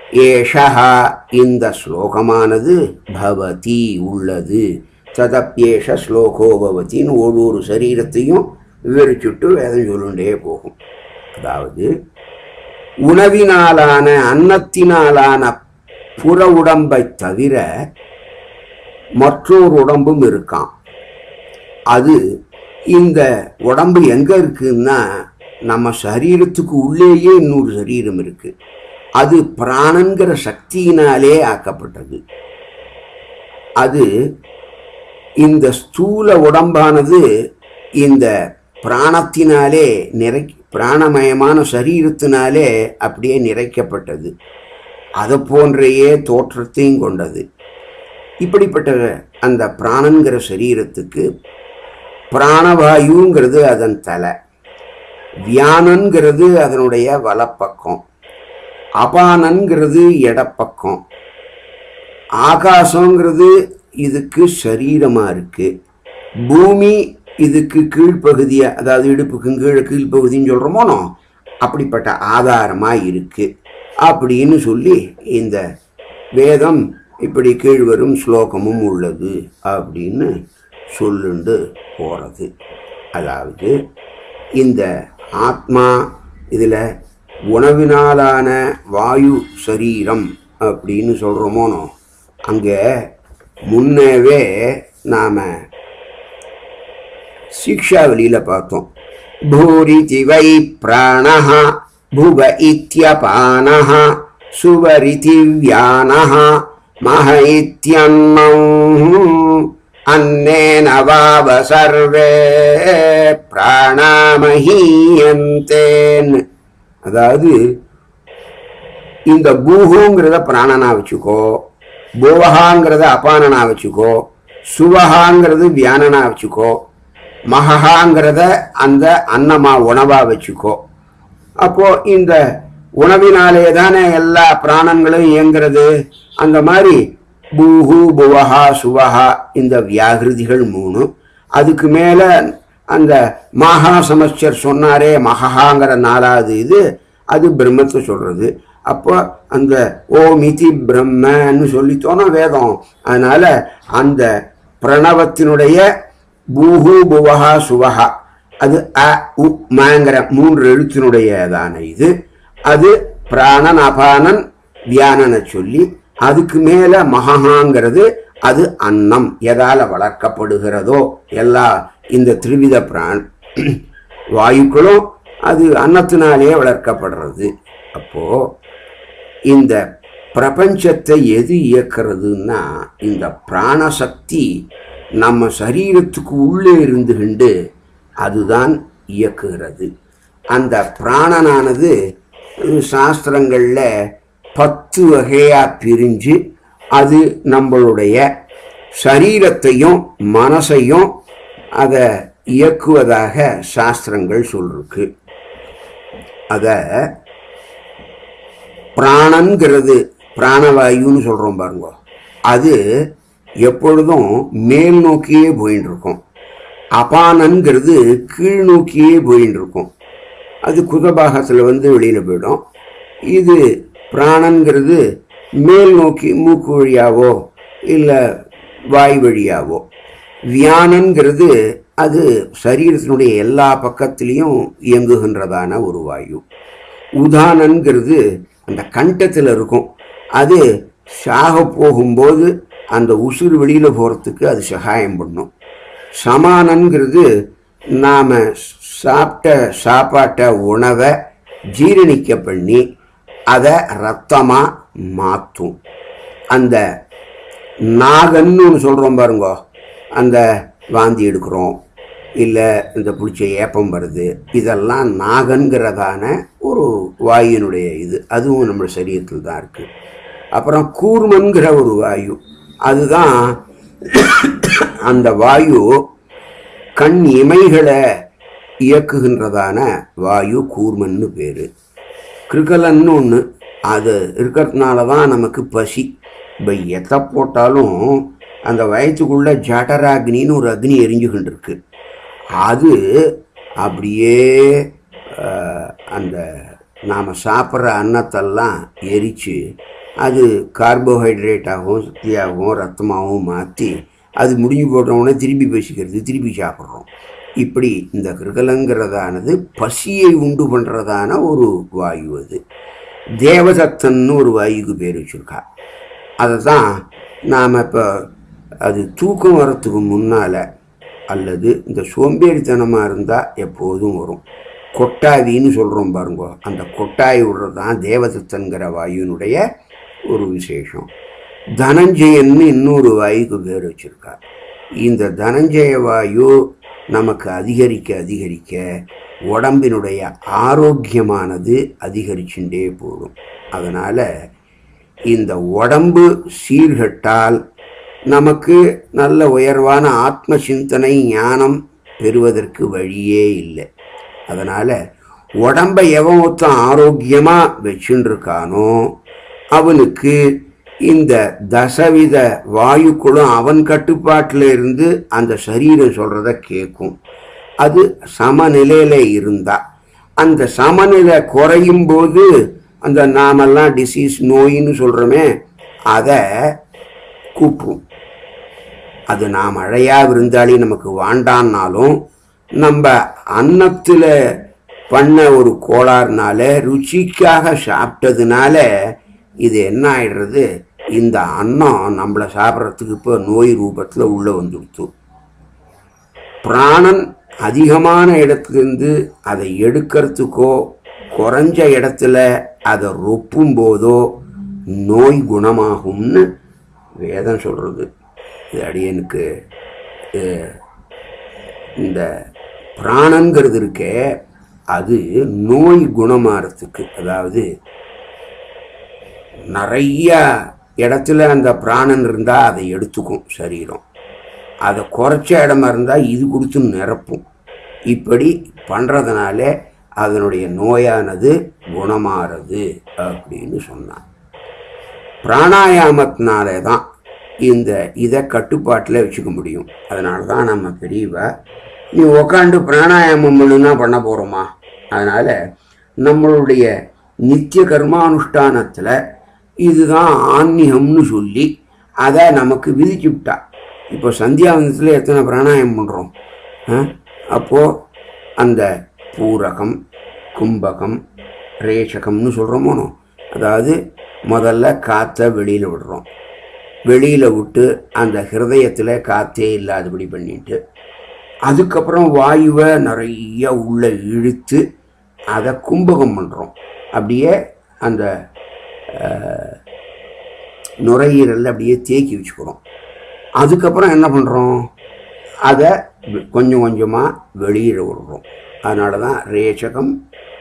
ஏஷா இந்த ஸ்லோகமானது பவதி உள்ளது ததப்யேஷ ஸ்லோகோ பவதின்னு ஒரு ஒரு சரீரத்தையும் விவரிச்சுட்டு வேதம் சொல்லுண்டே போகும் அதாவது உணவினாலான அன்னத்தினாலான புற உடம்பை தவிர மற்றொரு உடம்பும் இருக்கான் அது இந்த உடம்பு எங்க இருக்குன்னா நம்ம சரீரத்துக்கு உள்ளேயே இன்னொரு சரீரம் இருக்கு அது பிராணங்கிற சக்தியினாலே ஆக்கப்பட்டது அது இந்த ஸ்தூல உடம்பானது இந்த பிராணத்தினாலே நிறை பிராணமயமான சரீரத்தினாலே அப்படியே நிறைக்கப்பட்டது அதை போன்றையே தோற்றத்தையும் கொண்டது இப்படிப்பட்ட அந்த பிராணங்கிற சரீரத்துக்கு பிராணவாயுங்கிறது அதன் தலை வியானங்கிறது அதனுடைய வலப்பக்கம் அபானங்கிறது இடப்பக்கம் ஆகாசங்கிறது இதுக்கு சரீரமா இருக்கு பூமி இதுக்கு கீழ்ப்பகுதியா அதாவது இடுப்புக்கு கீழே கீழ்ப்பகுதின்னு சொல்கிறோமோனோ அப்படிப்பட்ட ஆதாரமா இருக்கு அப்படின்னு சொல்லி இந்த வேதம் இப்படி கீழ்வரும் ஸ்லோகமும் உள்ளது அப்படின்னு சொல்லுண்டு போகிறது அதாவது இந்த ஆத்மா இதில் உணவினாலான வாயு சரீரம் அப்படின்னு சொல்கிறோமோனோ அங்கே முன்னவே நாம் சிக்ஷாவளியில் பார்த்தோம் பூரிதி வை பிராணः புவ இத்தியபானः சுவரிதி வியானः மக இத்தியன்னம் அன்னேன வாவ சர்வே பிராணாமஹீயந்தேன் அதாவது இந்த பூஹுங்கிறத பிராணனா வச்சுக்கோ புவஹாங்கிறத அபானனா வச்சுக்கோ சுவஹாங்கிறது வியானனா வச்சுக்கோ மகஹாங்கிறத அந்த அன்னமா உணவா வச்சுக்கோ அப்போ இந்த உணவினாலே தானே எல்லா பிராணங்களும் இயங்குறது அந்த மாதிரி பூஹு புவஹா சுவஹா இந்த வியாகிருதிகள் மூணு அதுக்கு மேல அந்த மகா சமஸ்டர் சொன்னாரே மகஹாங்கிற நாலாவது இது அது பிரம்மத்தை சொல்றது அப்போ அந்த ஓமிதி பிரம்மன்னு சொல்லித்தோன வேதம் அதனால அந்த பிரணவத்தினுடைய பூஹு புவஹா சுவஹா அது அ உ மங்கிற மூன்று எழுத்தினுடையதான இது அது பிராணன் அபானன் வியானனை சொல்லி அதுக்கு மேல மகஹாங்கிறது அது அன்னம் எதால வளர்க்கப்படுகிறதோ எல்லா இந்த திருவித பிரான் வாயுக்களும் அது அன்னத்தினாலே வளர்க்கப்படுறது அப்போ இந்த பிரபஞ்சத்தை எது இயக்கிறதுன்னா இந்த பிராணசக்தி நம்ம சரீரத்துக்கு உள்ளே இருந்துகிண்டு அதுதான் இயக்குகிறது அந்த பிராணனானது சாஸ்திரங்களில் பத்து வகையாக பிரிஞ்சு அது நம்மளுடைய சரீரத்தையும் மனசையும் அதை இயக்குவதாக சாஸ்திரங்கள் சொல்லிருக்கு அதை பிராணங்கிறது பிராணவாயுன்னு சொல்கிறோம் பாருங்க அது எப்பொழுதும் மேல் நோக்கியே போயின்னு இருக்கும் அபானங்கிறது கீழ் நோக்கியே போயின்னு இருக்கும் அது குதபாகத்தில் வந்து வெளியில் போயிடும் இது பிராணங்கிறது மேல் நோக்கி மூக்கு வழியாவோ இல்லை வாய் வழியாவோ வியானங்கிறது அது சரீரத்தினுடைய எல்லா பக்கத்திலையும் இயங்குகின்றதான ஒரு வாயு உதானங்கிறது அந்த கண்டத்தில் இருக்கும் அது சாக போகும்போது அந்த உசுறு வெளியில் போகிறதுக்கு அது சகாயம் பண்ணும் சமானங்கிறது நாம் சாப்பிட்ட சாப்பாட்டை உணவை ஜீரணிக்க பண்ணி அதை ரத்தமாக மாற்றும் அந்த நாகன்னு ஒன்று சொல்கிறோம் பாருங்க அந்த வாந்தி எடுக்கிறோம் இல்லை இந்த பிடிச்ச ஏப்பம் வருது இதெல்லாம் நாகன்கிறதான ஒரு வாயுனுடைய இது அதுவும் நம்ம சரீரத்தில் தான் இருக்குது அப்புறம் கூர்மன்கிற ஒரு வாயு அதுதான் அந்த வாயு கண் இமைகளை இயக்குகின்றதான வாயு கூர்மன்னு பேர் கிருகலன்னு ஒன்று அது இருக்கிறதுனால தான் நமக்கு பசி இப்போ எத்தை போட்டாலும் அந்த வயத்துக்குள்ள ஜடராக்னின்னு ஒரு அக்னி எரிஞ்சுக்கிட்டு இருக்கு அது அப்படியே அஹ், அந்த நாம் சாப்பிட்ற அன்னத்தெல்லாம் எரித்து அது கார்போஹைட்ரேட்டாகவும் சக்தியாகவும் ரத்தமாகவும் மாற்றி அது முடிஞ்சு போட்டவுடனே திருப்பி பேசிக்கிறது திருப்பி சாப்பிட்றோம் இப்படி இந்த கிருகலங்கிறதானது பசியை உண்டு பண்ணுறதான ஒரு வாயு அது தேவதத்தன்னு ஒரு வாயுக்கு பேர் வச்சுருக்கா அதை தான் நாம் இப்போ அது தூக்கம் வரத்துக்கு முன்னால் அல்லது இந்த சோம்பேறித்தனமாக இருந்தால் எப்போதும் வரும் கொட்டாவின்னு சொல்கிறோம் பாருங்க அந்த கொட்டாய் விடுறது தான் தேவதத்தன்கிற வாயுனுடைய ஒரு விசேஷம் தனஞ்சயன்னு இன்னொரு வாயுக்கு பேர் வச்சுருக்கார் இந்த தனஞ்சய வாயு நமக்கு அதிகரிக்க அதிகரிக்க உடம்பினுடைய ஆரோக்கியமானது அதிகரிச்சுட்டே போகும் அதனால் இந்த உடம்பு சீர்கட்டால் நமக்கு நல்ல உயர்வான ஆத்ம சிந்தனை ஞானம் பெறுவதற்கு வழியே இல்லை அதனால் உடம்பை எவன் ஒருத்தன் ஆரோக்கியமாக வச்சுன்னு இருக்கானோ அவனுக்கு இந்த தசவித வாயுக்களும் அவன் கட்டுப்பாட்டில் இருந்து அந்த சரீரம் சொல்கிறத கேட்கும் அது சமநிலையில் இருந்தா அந்த சமநிலை குறையும் போது அந்த நாமெல்லாம் டிசீஸ் நோயின்னு சொல்கிறோமே அதை கூப்பிடும் அது நாம் அழையா விருந்தாளி நமக்கு வாண்டான்னாலும் நம்ம அன்னத்தில் பண்ண ஒரு கோளாறுனால ருச்சிக்காக சாப்பிட்டதுனால இது என்ன ஆயிடுறது இந்த அன்னம் நம்மளை சாப்பிட்றதுக்கு இப்போ நோய் ரூபத்தில் உள்ளே வந்துடுத்து பிராணன் அதிகமான இடத்துலேருந்து அதை எடுக்கிறதுக்கோ குறைஞ்ச இடத்துல அதை ரொப்பும் போதோ நோய் குணமாகும்னு வேதம் சொல்கிறது இது அடியனுக்கு அஹ், இந்த பிராணங்கிறது இருக்கே அது நோய் குணமாகறதுக்கு அதாவது நிறைய இடத்துல அந்த பிராணன் இருந்தால் அதை எடுத்துக்கும் சரீரம் அதை குறைச்ச இடமா இருந்தால் இது கொடுத்து நிரப்பும் இப்படி பண்ணுறதுனால அதனுடைய நோயானது குணமாறது அப்படின்னு சொன்னான் பிராணாயாமத்தினாலே தான் இந்த இதை கட்டுப்பாட்டில் வச்சுக்க முடியும் அதனால தான் நம்ம பெரியவா நீ உக்காந்து பிராணாயாமம் பண்ணுன்னா பண்ண போகிறோமா அதனால் நம்மளுடைய நித்திய கர்மானுஷ்டானத்தில் இதுதான் ஆன்மீகம்னு சொல்லி அதை நமக்கு விதிச்சு விட்டா இப்போ சந்தியாவந்தத்தில் எத்தனை பிராணாயாமம் பண்ணுறோம் அப்போது அந்த பூரகம் கும்பகம் ரேஷகம்னு சொல்கிறோமோனோ அதாவது முதல்ல காற்றை வெளியில் விடுறோம் வெளியில் விட்டு அந்த ஹிருதயத்தில் காற்றே இல்லாதபடி பண்ணிட்டு அதுக்கப்புறம் வாயுவை நிறைய உள்ளே இழுத்து அதை கும்பகம் பண்ணுறோம் அப்படியே அந்த அஹ், நுரையீரலில் அப்படியே தேக்கி வச்சுக்கிறோம் அதுக்கப்புறம் என்ன பண்ணுறோம் அதை வெ- கொஞ்சம் கொஞ்சமாக வெளியில் விடுறோம் அதனால தான் ரேச்சகம்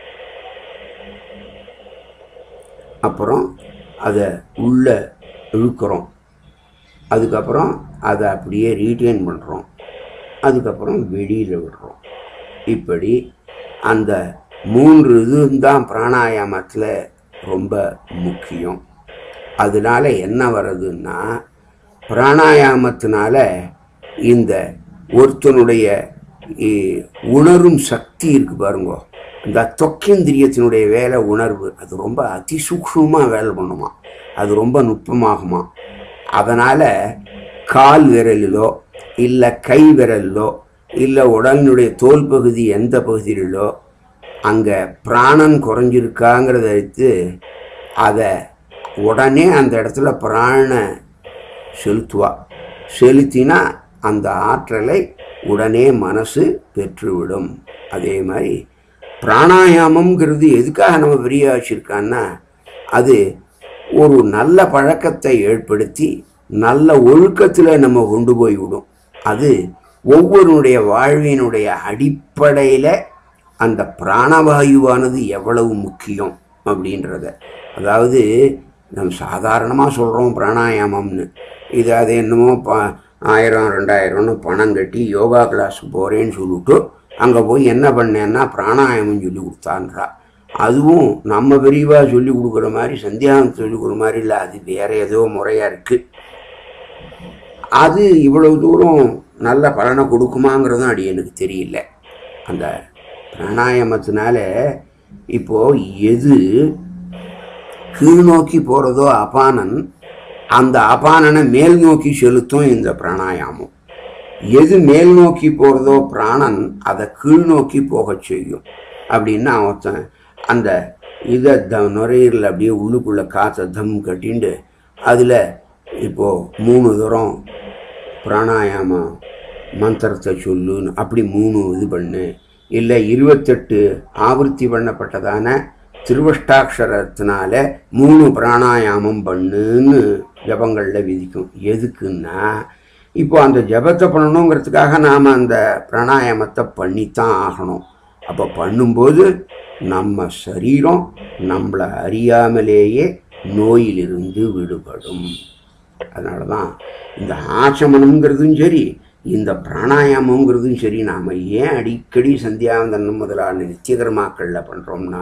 அப்புறம் அதை உள்ளே இழுக்கிறோம் அதுக்கப்புறம் அதை அப்படியே ரீட்டைன் பண்ணுறோம் அதுக்கப்புறம் வெளியில் விடுறோம் இப்படி அந்த மூன்று இதுதான் பிராணாயாமத்தில் ரொம்ப முக்கியம் அதனால என்ன வருதுன்னா பிராணாயாமத்தினால இந்த ஒருத்தனுடைய இ, உணரும் சக்தி இருக்கு பாருங்க இந்த தொக்கேந்திரியத்தினுடைய வேலை உணர்வு அது ரொம்ப அதிசூக்ஷமாக வேலை பண்ணுமா அது ரொம்ப நுட்பமாகுமா அதனால் கால் விரலிலோ இல்லை கை விரலிலோ இல்லை உடலினுடைய தோல் பகுதி எந்த பகுதியிலோ அங்கே பிராணன் குறைஞ்சிருக்காங்கிறத வைத்து அதை உடனே அந்த இடத்துல பிராண செலுத்துவா செலுத்தினா அந்த ஆற்றலை உடனே மனசு பெற்றுவிடும் அதே மாதிரி பிராணாயாமம்ங்கிறது எதுக்காக நம்ம பெரிய வச்சிருக்கான்னா அது ஒரு நல்ல பழக்கத்தை ஏற்படுத்தி நல்ல ஒழுக்கத்தில் நம்ம கொண்டு போய் விடும் அது ஒவ்வொருடைய வாழ்வினுடைய அடிப்படையில் அந்த பிராணவாயுவானது எவ்வளவு முக்கியம் அப்படின்றத அதாவது நம்ம சாதாரணமாக சொல்கிறோம் பிராணாயாமம்னு இது அது என்னமோ ப ஆயிரம் ரெண்டாயிரம்னு பணம் கட்டி யோகா கிளாஸ் போகிறேன்னு சொல்லிட்டு அங்கே போய் என்ன பண்ணேன்னா பிராணாயாமம் சொல்லி கொடுத்தான்றா அதுவும் நம்ம விரிவாக சொல்லி கொடுக்குற மாதிரி சந்தியானம் சொல்லி கொடுக்குற மாதிரி இல்லை அது வேற ஏதோ முறையாக இருக்குது அது இவ்வளவு தூரம் நல்ல பலனை கொடுக்குமாங்கிறதும் அடி எனக்கு தெரியல அந்த பிராணாயாமத்தினால இப்போ எது கீழ் நோக்கி போகிறதோ அபானன் அந்த அபானனை மேல் நோக்கி செலுத்தும் இந்த பிராணாயாமம் எது மேல் நோக்கி போகிறதோ பிராணன் அதை கீழ் நோக்கி போகச் செய்யும் அப்படின்னு ஒருத்தன் அந்த இதை த நுரையீரல் அப்படியே உள்ளுக்குள்ளே காற்றை தம் கட்டிண்டு அதில் இப்போது மூணு தூரம் பிராணாயாம மந்திரத்தை சொல்லுன்னு அப்படி மூணு இது பண்ணு இல்லை இருபத்தெட்டு ஆவர்த்தி பண்ணப்பட்டதான திருவஷ்டாட்சரத்தினால மூணு பிராணாயாமம் பண்ணுன்னு ஜபங்களில் விதிக்கும் எதுக்குன்னா இப்போ அந்த ஜபத்தை பண்ணணுங்கிறதுக்காக நாம் அந்த பிராணாயாமத்தை பண்ணித்தான் ஆகணும் அப்போ பண்ணும்போது நம்ம சரீரம் நம்மளை அறியாமலேயே நோயிலிருந்து விடுபடும் அதனால தான் இந்த ஆச்சமனம்ங்கிறதும் சரி இந்த பிராணாயாமங்கிறதும் சரி நாம் ஏன் அடிக்கடி சந்தியாவந்தனம் முதலான நித்தியகர்மாக்களில் பண்ணுறோம்னா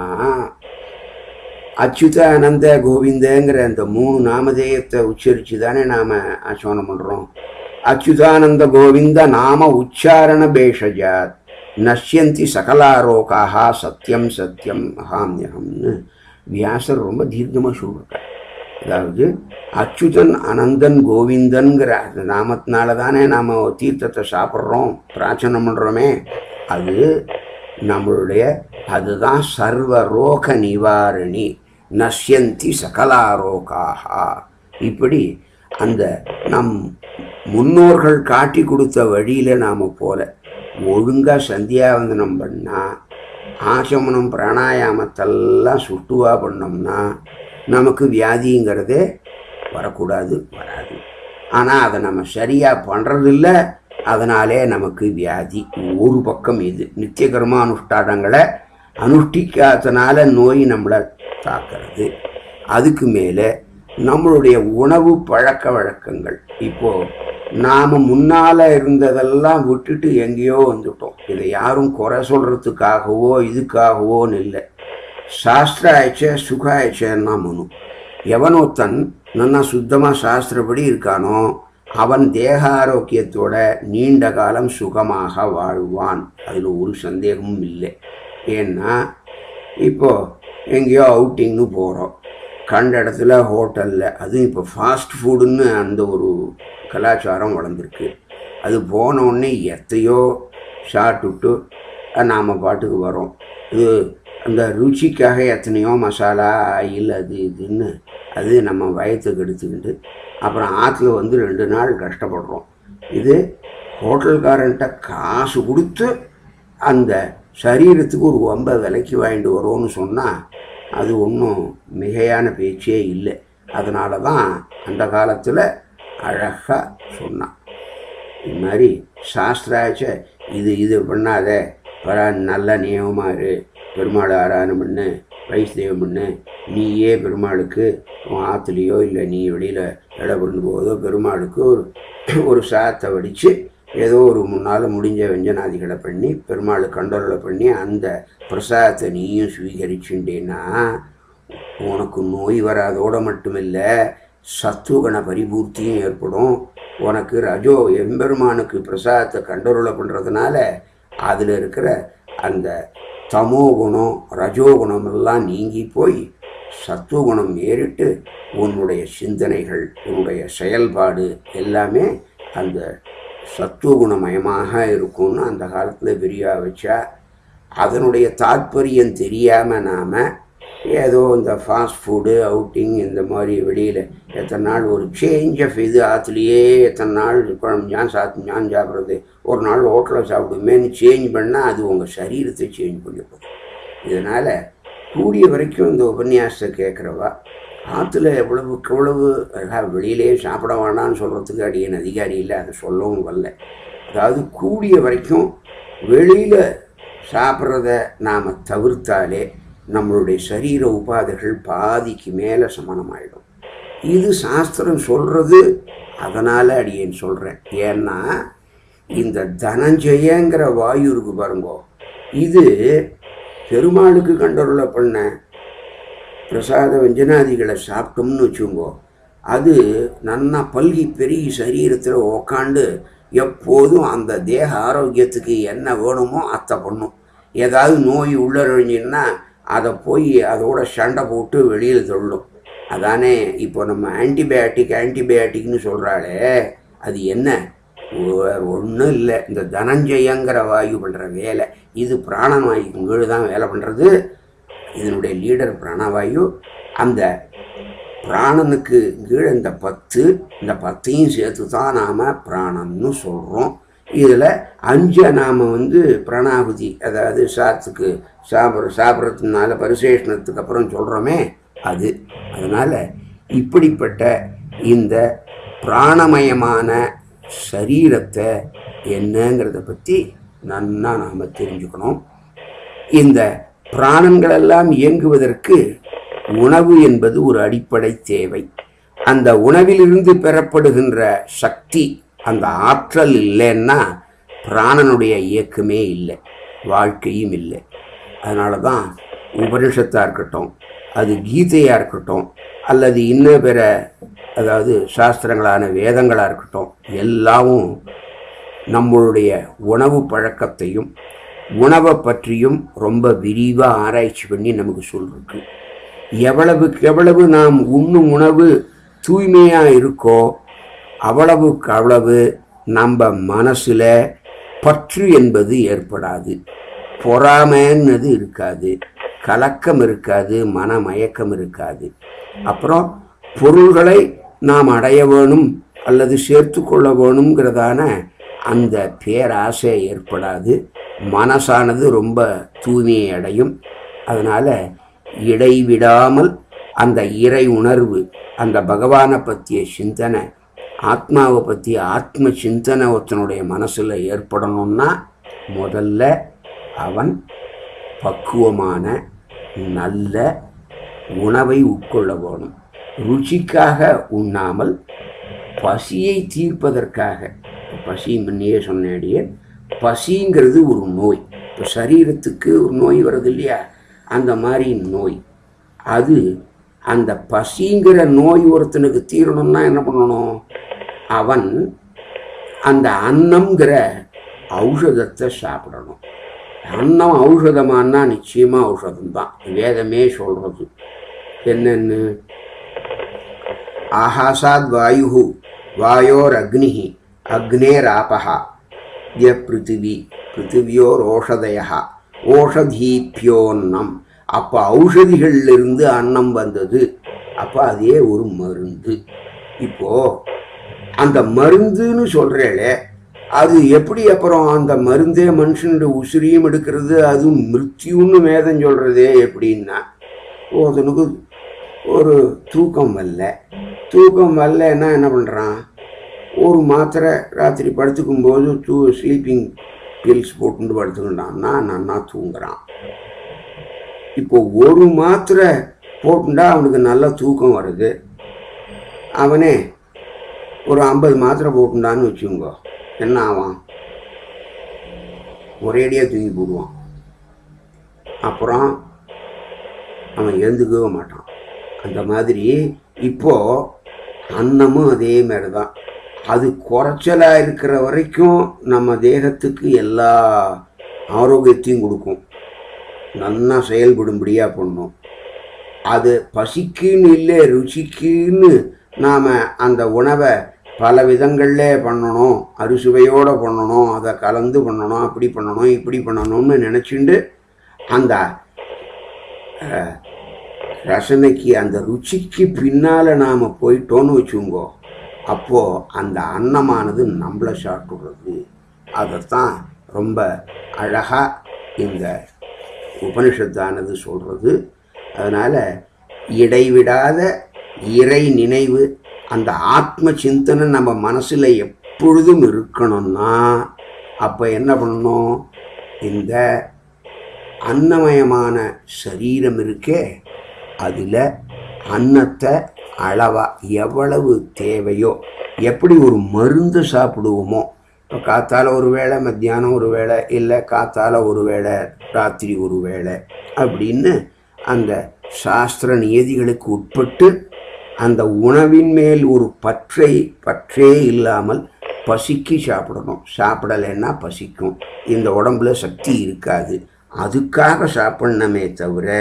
அச்சுத அனந்த கோவிந்தங்கிற அந்த மூணு நாமதேயத்தை உச்சரித்து தானே நாம் ஆச்சமனம் பண்ணுறோம் அச்சுதானந்த கோவிந்த நாம உச்சாரண பேஷஜாத் நஷ்யந்தி சகலாரோகாக சத்தியம் சத்தியம் அகாமியகம்னு வியாசர் ரொம்ப தீர்க்கமாக சொல்லிருக்கார் அதாவது அச்சுதன் அனந்தன் கோவிந்தன்கிற அந்த நாமத்தினால தானே நாம் தீர்த்தத்தை சாப்பிட்றோம் பிரார்த்தனை பண்ணுறோமே அது நம்மளுடைய அதுதான் சர்வ ரோக நிவாரணி நஷ்யந்தி சகலாரோகாக இப்படி அந்த நம் முன்னோர்கள் காட்டி கொடுத்த வழியில் நாம் போல ஒழுங்காக சந்தியாவந்தனம் பண்ணால் ஆசமனம் பிராணாயாமத்தெல்லாம் சுட்டுவா பண்ணோம்னா நமக்கு வியாதிங்கிறதே வரக்கூடாது வராது ஆனால் அதை நம்ம சரியாக பண்ணுறதில்ல அதனாலே நமக்கு வியாதி ஒரு பக்கம் இது நித்திய கர்மானுஷ்டானங்களை அனுஷ்டிக்காதனால நோய் நம்மளை தாக்கிறது அதுக்கு மேலே நம்மளுடைய உணவு பழக்க வழக்கங்கள் இப்போது நாம் முன்னால் இருந்ததெல்லாம் விட்டுட்டு எங்கேயோ வந்துட்டோம் இதை யாரும் குறை சொல்கிறதுக்காகவோ இதுக்காகவோன்னு இல்லை சாஸ்திராயச்ச சுகாயச்சன்னா மனு எவனொத்தன் நல்லா சுத்தமாக சாஸ்திரப்படி இருக்கானோ அவன் தேக ஆரோக்கியத்தோட நீண்ட காலம் சுகமாக வாழ்வான் அதில் ஒரு சந்தேகமும் இல்லை ஏன்னா இப்போது எங்கேயோ அவுட்டிங்னு போகிறோம் கண்ட இடத்துல ஹோட்டலில் அதுவும் இப்போ ஃபாஸ்ட் ஃபுட்டுன்னு அந்த ஒரு கலாச்சாரம் வளர்ந்துருக்கு அது போன உடனே எத்தையோ சாப்பிட்டுட்டு நாம் பாட்டுக்கு வரோம் இது அந்த ருச்சிக்காக எத்தனையோ மசாலா ஆயில் அது இதுன்னு அது நம்ம வயத்துக்கு எடுத்துக்கிட்டு அப்புறம் ஆற்றுல வந்து ரெண்டு நாள் கஷ்டப்படுறோம் இது ஹோட்டல்காரன்ட்ட காசு கொடுத்து அந்த சரீரத்துக்கு ஒரு ஒம்ப விலைக்கு வாங்கிட்டு வரோன்னு சொன்னால் அது ஒன்றும் மிகையான பேச்சே இல்லை அதனால தான் அந்த காலத்தில் அழகாக சொன்னான் இது மாதிரி சாஸ்திராச்ச இது இது பண்ணாத பரா நல்ல நியமமாக இரு பெருமாள் ஆராதனம் பண்ணு வைஷ்ணவம் பண்ணு நீயே பெருமாளுக்கு உன் ஆற்றுலையோ இல்லை நீ வெளியில் இட பண்ணு போதோ பெருமாளுக்கு ஒரு ஒரு சாத்தை வடித்து ஏதோ ஒரு முன்னால் முடிஞ்ச வெஞ்சனாதிகளை பண்ணி பெருமாளுக்கு கண்டோரலை பண்ணி அந்த பிரசாதத்தை நீயும் சுவீகரிச்சுட்டேன்னா உனக்கு நோய் வராதோடு மட்டுமில்லை சத்துவகண பரிபூர்த்தியும் ஏற்படும் உனக்கு ரஜோ எம்பெருமானுக்கு பிரசாதத்தை கண்டோரலை பண்ணுறதுனால அதில் இருக்கிற அந்த தமோ குணம் ரஜோகுணம் எல்லாம் நீங்கி போய் சத்துவகுணம் ஏறிட்டு உன்னுடைய சிந்தனைகள் உன்னுடைய செயல்பாடு எல்லாமே அந்த சத்துவகுணமயமாக இருக்கும்னு அந்த காலத்தில் பெரியா வச்சா அதனுடைய தாற்பயம் தெரியாமல் நாம் ஏதோ இந்த ஃபாஸ்ட் ஃபுட்டு அவுட்டிங் இந்த மாதிரி வெளியில் எத்தனை நாள் ஒரு சேஞ்ச் ஆஃப் இது ஆற்றுலையே எத்தனை நாள் குழம்பு ஞான் சாத்து ஞான் சாப்பிட்றது ஒரு நாள் ஹோட்டலில் சாப்பிடுமேன்னு சேஞ்ச் பண்ணால் அது உங்கள் சரீரத்தை சேஞ்ச் பண்ணிடும் இதனால் கூடிய வரைக்கும் இந்த உபன்யாசத்தை கேட்குறவா ஆற்றுல எவ்வளவுக்கு எவ்வளவு அழகாக வெளியிலே சாப்பிட வேணாம்னு சொல்கிறதுக்கு அடியன் அதிகாரி இல்லை அதை சொல்லவும் வரல அதாவது கூடிய வரைக்கும் வெளியில் சாப்பிட்றத நாம் தவிர்த்தாலே நம்மளுடைய சரீர உபாதைகள் பாதிக்கு மேலே சமனமாயிடும் இது சாஸ்திரம் சொல்கிறது அதனால் அடியேன் சொல்கிறேன் ஏன்னா இந்த தனஞ்சயங்கிற வாயு இருக்கு பாருங்கோ இது பெருமாளுக்கு கண்டருளை பண்ண பிரசாத வெஞ்சனாதிகளை சாப்பிட்டோம்னு வச்சுங்கோ அது நன்னா பல்கி பெருகி சரீரத்தில் உக்காண்டு எப்போதும் அந்த தேக ஆரோக்கியத்துக்கு என்ன வேணுமோ அத்தை பண்ணும் ஏதாவது நோய் உள்ளறிஞ்சின்னா அதை போய் அதோட சண்டை போட்டு வெளியில் தள்ளும் அதானே இப்போ நம்ம ஆன்டிபயாட்டிக் ஆன்டிபயாட்டிக்னு சொல்கிறாளே அது என்ன வேறு ஒன்றும் இல்லை இந்த தனஞ்சயங்கிற வாயு பண்ணுற வேலை இது பிராணவாயுக்கு கீழே தான் வேலை பண்ணுறது இதனுடைய லீடர் பிராணவாயு அந்த பிராணனுக்கு கீழே இந்த பத்து இந்த பத்தையும் சேர்த்து தான் நாம் பிராணம்னு சொல்கிறோம் இதில் அஞ்சை நாம் வந்து பிரணாகுதி அதாவது சாத்துக்கு சாப்பிட்ற சாப்பிட்றதுனால பரிசேஷனத்துக்கு அப்புறம் சொல்கிறோமே அது அதனால் இப்படிப்பட்ட இந்த பிராணமயமான சரீரத்தை என்னங்கிறத பற்றி நன்னா நாம் தெரிஞ்சுக்கணும் இந்த பிராணங்களெல்லாம் இயங்குவதற்கு உணவு என்பது ஒரு அடிப்படை தேவை அந்த உணவிலிருந்து பெறப்படுகின்ற சக்தி அந்த ஆற்றல் இல்லைன்னா பிராணனுடைய இயக்கமே இல்லை வாழ்க்கையும் இல்லை அதனால தான் உபனிஷத்தாக இருக்கட்டும் அது கீதையாக இருக்கட்டும் அல்லது இன்ன பிற அதாவது சாஸ்திரங்களான வேதங்களாக இருக்கட்டும் எல்லாமும் நம்மளுடைய உணவு பழக்கத்தையும் உணவை பற்றியும் ரொம்ப விரிவாக ஆராய்ச்சி பண்ணி நமக்கு சொல்லிருக்கு எவ்வளவுக்கு எவ்வளவு நாம் உண்ணும் உணவு தூய்மையாக இருக்கோ அவ்வளவுக்கு அவ்வளவு நம்ம மனசில் பற்று என்பது ஏற்படாது பொறாமைன்னது இருக்காது கலக்கம் இருக்காது மனமயக்கம் இருக்காது அப்புறம் பொருள்களை நாம் அடைய வேணும் அல்லது சேர்த்து கொள்ள வேணுங்கிறதான அந்த பேராசை ஏற்படாது மனசானது ரொம்ப தூய்மையை அடையும் அதனால் இடைவிடாமல் அந்த இறை உணர்வு அந்த பகவானை பற்றிய சிந்தனை ஆத்மாவை பற்றி ஆத்ம சிந்தனை ஒருத்தனுடைய மனசில் ஏற்படணும்னா முதல்ல அவன் பக்குவமான நல்ல உணவை உட்கொள்ள வேணும் ருச்சிக்காக உண்ணாமல் பசியை தீர்ப்பதற்காக பசி முன்னையே சொன்னேடியே பசிங்கிறது ஒரு நோய் இப்போ சரீரத்துக்கு ஒரு நோய் வருது இல்லையா அந்த மாதிரி நோய் அது அந்த பசிங்கிற நோய் ஒருத்தனுக்கு தீரணும்னா என்ன பண்ணணும் அவன் அந்த அன்னம்ங்கிற ஔஷதத்தை சாப்பிடணும் அன்னம் ஔஷதமானா நிச்சயமாக ஔஷதம் தான் வேதமே சொல்கிறது என்னென்னு ஆகாசாத் வாயு வாயோர் அக்னி அக்னேராபா ய பிருத்திவி பிருத்திவியோர் ஓஷதயா ஓஷதீப்பியோன்னம் அப்போ ஔஷதிகளிலிருந்து அன்னம் வந்தது அப்போ அதே ஒரு மருந்து இப்போ அந்த மருந்துன்னு சொல்கிறேளே அது எப்படி அப்புறம் அந்த மருந்தே மனுஷனுடைய உசிரியும் எடுக்கிறது அதுவும் மிருத்யுன்னு வேதம் சொல்கிறதே எப்படின்னா ஒருத்தனுக்கு ஒரு தூக்கம் வரல தூக்கம் வரலன்னா என்ன பண்ணுறான் ஒரு மாத்திரை ராத்திரி படுத்துக்கும்போது தூ ஸ்லீப்பிங் பில்ஸ் போட்டு படுத்துக்கிட்டான்னா நன்னா தூங்குறான் இப்போ ஒரு மாத்திரை போட்டுண்டா அவனுக்கு நல்ல தூக்கம் வருது அவனே ஒரு ஐம்பது மாத்திரை போட்டுண்டான்னு வச்சுக்கோங்க என்ன ஆவான் ஒரேடியாக தூங்கி போடுவான் அப்புறம் அவன் எழுந்துக்கவே மாட்டான் அந்த மாதிரி இப்போ அன்னமும் அதே மாதிரி தான் அது குறைச்சலாக இருக்கிற வரைக்கும் நம்ம தேகத்துக்கு எல்லா ஆரோக்கியத்தையும் கொடுக்கும் நல்லா செயல்படும்படியாக பண்ணும் அது பசிக்குன்னு இல்லை ருச்சிக்குன்னு நாம் அந்த உணவை பல விதங்களில் பண்ணணும் அறுசுவையோடு பண்ணணும் அதை கலந்து பண்ணணும் அப்படி பண்ணணும் இப்படி பண்ணணும்னு நினச்சிண்டு அந்த அஹ், ரசனைக்கு அந்த ருச்சிக்கு பின்னால் நாம் போயிட்டோன்னு வச்சுங்கோ அப்போது அந்த அன்னமானது நம்மளை சாப்பிடுறது அதைத்தான் ரொம்ப அழகாக இந்த உபனிஷத்தானது சொல்கிறது அதனால் இடைவிடாத இறை நினைவு அந்த ஆத்ம சிந்தனை நம்ம மனசில் எப்பொழுதும் இருக்கணும்னா அப்போ என்ன பண்ணணும் இந்த அன்னமயமான சரீரம் இருக்கே அதில் அன்னத்தை அளவா எவ்வளவு தேவையோ எப்படி ஒரு மருந்து சாப்பிடுவோமோ இப்போ காத்தால ஒரு வேளை மத்தியானம் ஒரு வேளை இல்லை காத்தால ஒரு வேளை ராத்திரி ஒரு வேளை அப்படின்னு அந்த சாஸ்திர நியதிகளுக்கு உட்பட்டு அந்த உணவின் மேல் ஒரு பற்றை பற்றே இல்லாமல் பசிக்கு சாப்பிடணும் சாப்பிடலைன்னா பசிக்கும் இந்த உடம்புல சக்தி இருக்காது அதுக்காக சாப்பிடணுமே தவிர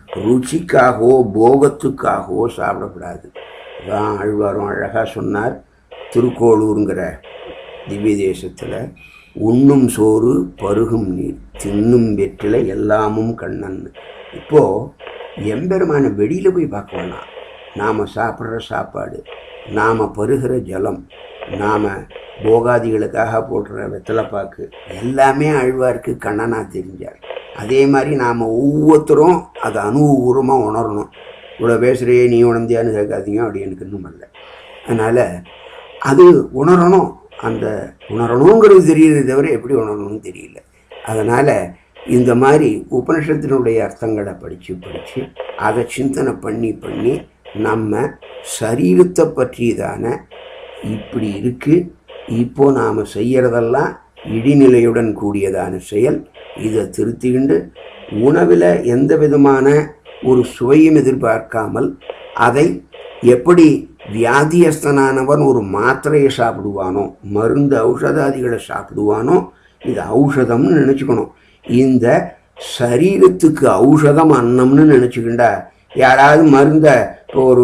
ருச்சிக்காகவோ போகத்துக்காகவோ சாப்பிடக்கூடாது அதான் ஆழ்வாரும் அழகாக சொன்னார் திருக்கோளூருங்கிற திவ்ய தேசத்தில் உண்ணும் சோறு பருகும் நீர் தின்னும் வெற்றிலை எல்லாமும் கண்ணன் இப்போது எம்பெருமான வெளியில் போய் பார்க்க வேணாம் நாம் சாப்பிட்ற சாப்பாடு நாம் பருகிற ஜலம் நாம் போகாதிகளுக்காக போடுற வெத்தலைப்பாக்கு எல்லாமே ஆழ்வாருக்கு கண்ணனாக தெரிஞ்சார் அதே மாதிரி நாம் ஒவ்வொருத்தரும் அதை அனுபவபூர்வமாக உணரணும் இவ்வளோ பேசுகிறையே நீ உணர்ந்தியான்னு கேட்காதீங்க அப்படி எனக்கு இன்னும் பண்ணல அதனால் அது உணரணும் அந்த உணரணுங்கிறது தெரியுதே தவிர எப்படி உணரணும்னு தெரியல அதனால் இந்த மாதிரி உபனிஷத்தினுடைய அர்த்தங்களை படித்து படித்து அதை சிந்தனை பண்ணி பண்ணி நம்ம சரீரத்தை பற்றியதான இப்படி இருக்குது இப்போ நாம் செய்கிறதெல்லாம் இடிநிலையுடன் கூடியதான செயல் இதை திருத்திக்கிண்டு உணவில் எந்த விதமான ஒரு சுவையும் எதிர்பார்க்காமல் அதை எப்படி வியாதியஸ்தனானவன் ஒரு மாத்திரையை சாப்பிடுவானோ மருந்து ஔஷதாதிகளை சாப்பிடுவானோ இது ஔஷதம்னு நினச்சிக்கணும் இந்த சரீரத்துக்கு ஔஷதம் அன்னம்னு நினச்சிக்கிண்டா யாராவது மருந்தை இப்போ ஒரு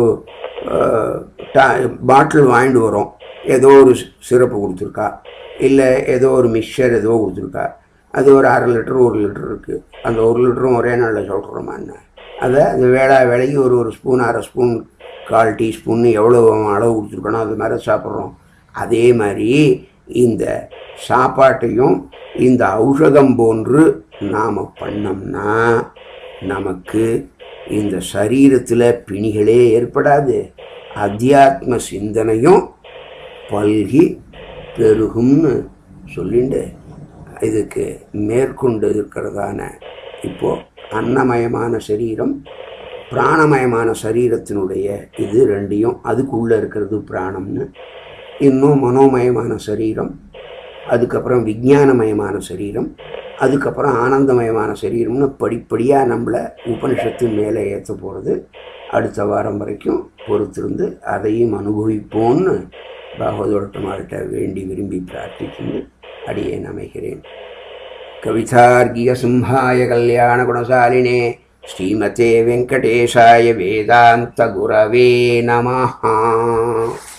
பாட்டில் வாங்கிட்டு வரோம் ஏதோ ஒரு சிறப்பு கொடுத்துருக்கா இல்லை ஏதோ ஒரு மிக்சர் ஏதோ கொடுத்துருக்கா அது ஒரு அரை லிட்டர் ஒரு லிட்டர் இருக்குது அந்த ஒரு லிட்டரும் ஒரே நாளில் சொல்கிறோமா என்ன அதை அந்த வேளா வேலைக்கு ஒரு ஒரு ஸ்பூன் அரை ஸ்பூன் கால் டீஸ்பூன் எவ்வளோ அளவு கொடுத்துருக்கணும் அது மாதிரி சாப்பிட்றோம் அதே மாதிரி இந்த சாப்பாட்டையும் இந்த ஔஷதம் போன்று நாம் பண்ணோம்னா நமக்கு இந்த சரீரத்தில் பிணிகளே ஏற்படாது அத்தியாத்ம சிந்தனையும் பல்கி பெருகும்னு சொல்லிட்டு இதுக்கு மேற்கொண்டு இருக்கிறதான இப்போது அன்னமயமான சரீரம் பிராணமயமான சரீரத்தினுடைய இது ரெண்டையும் அதுக்குள்ளே இருக்கிறது பிராணம்னு இன்னும் மனோமயமான சரீரம் அதுக்கப்புறம் விஞ்ஞானமயமான சரீரம் அதுக்கப்புறம் ஆனந்தமயமான சரீரம்னு படிப்படியாக நம்மளை உபனிஷத்து மேலே ஏற்ற போகிறது அடுத்த வாரம் வரைக்கும் பொறுத்திருந்து அதையும் அனுபவிப்போன்னு பாகவதோட்டமாகிட்ட வேண்டி விரும்பி பிரார்த்திக்கிண்டு அடியேன் அமைகிறேன் கவிதார்கிய சிம்ஹாய கல்யாண குணசாலினே ஸ்ரீமதே வெங்கடேஷாய வேதாந்த குரவே நமஹா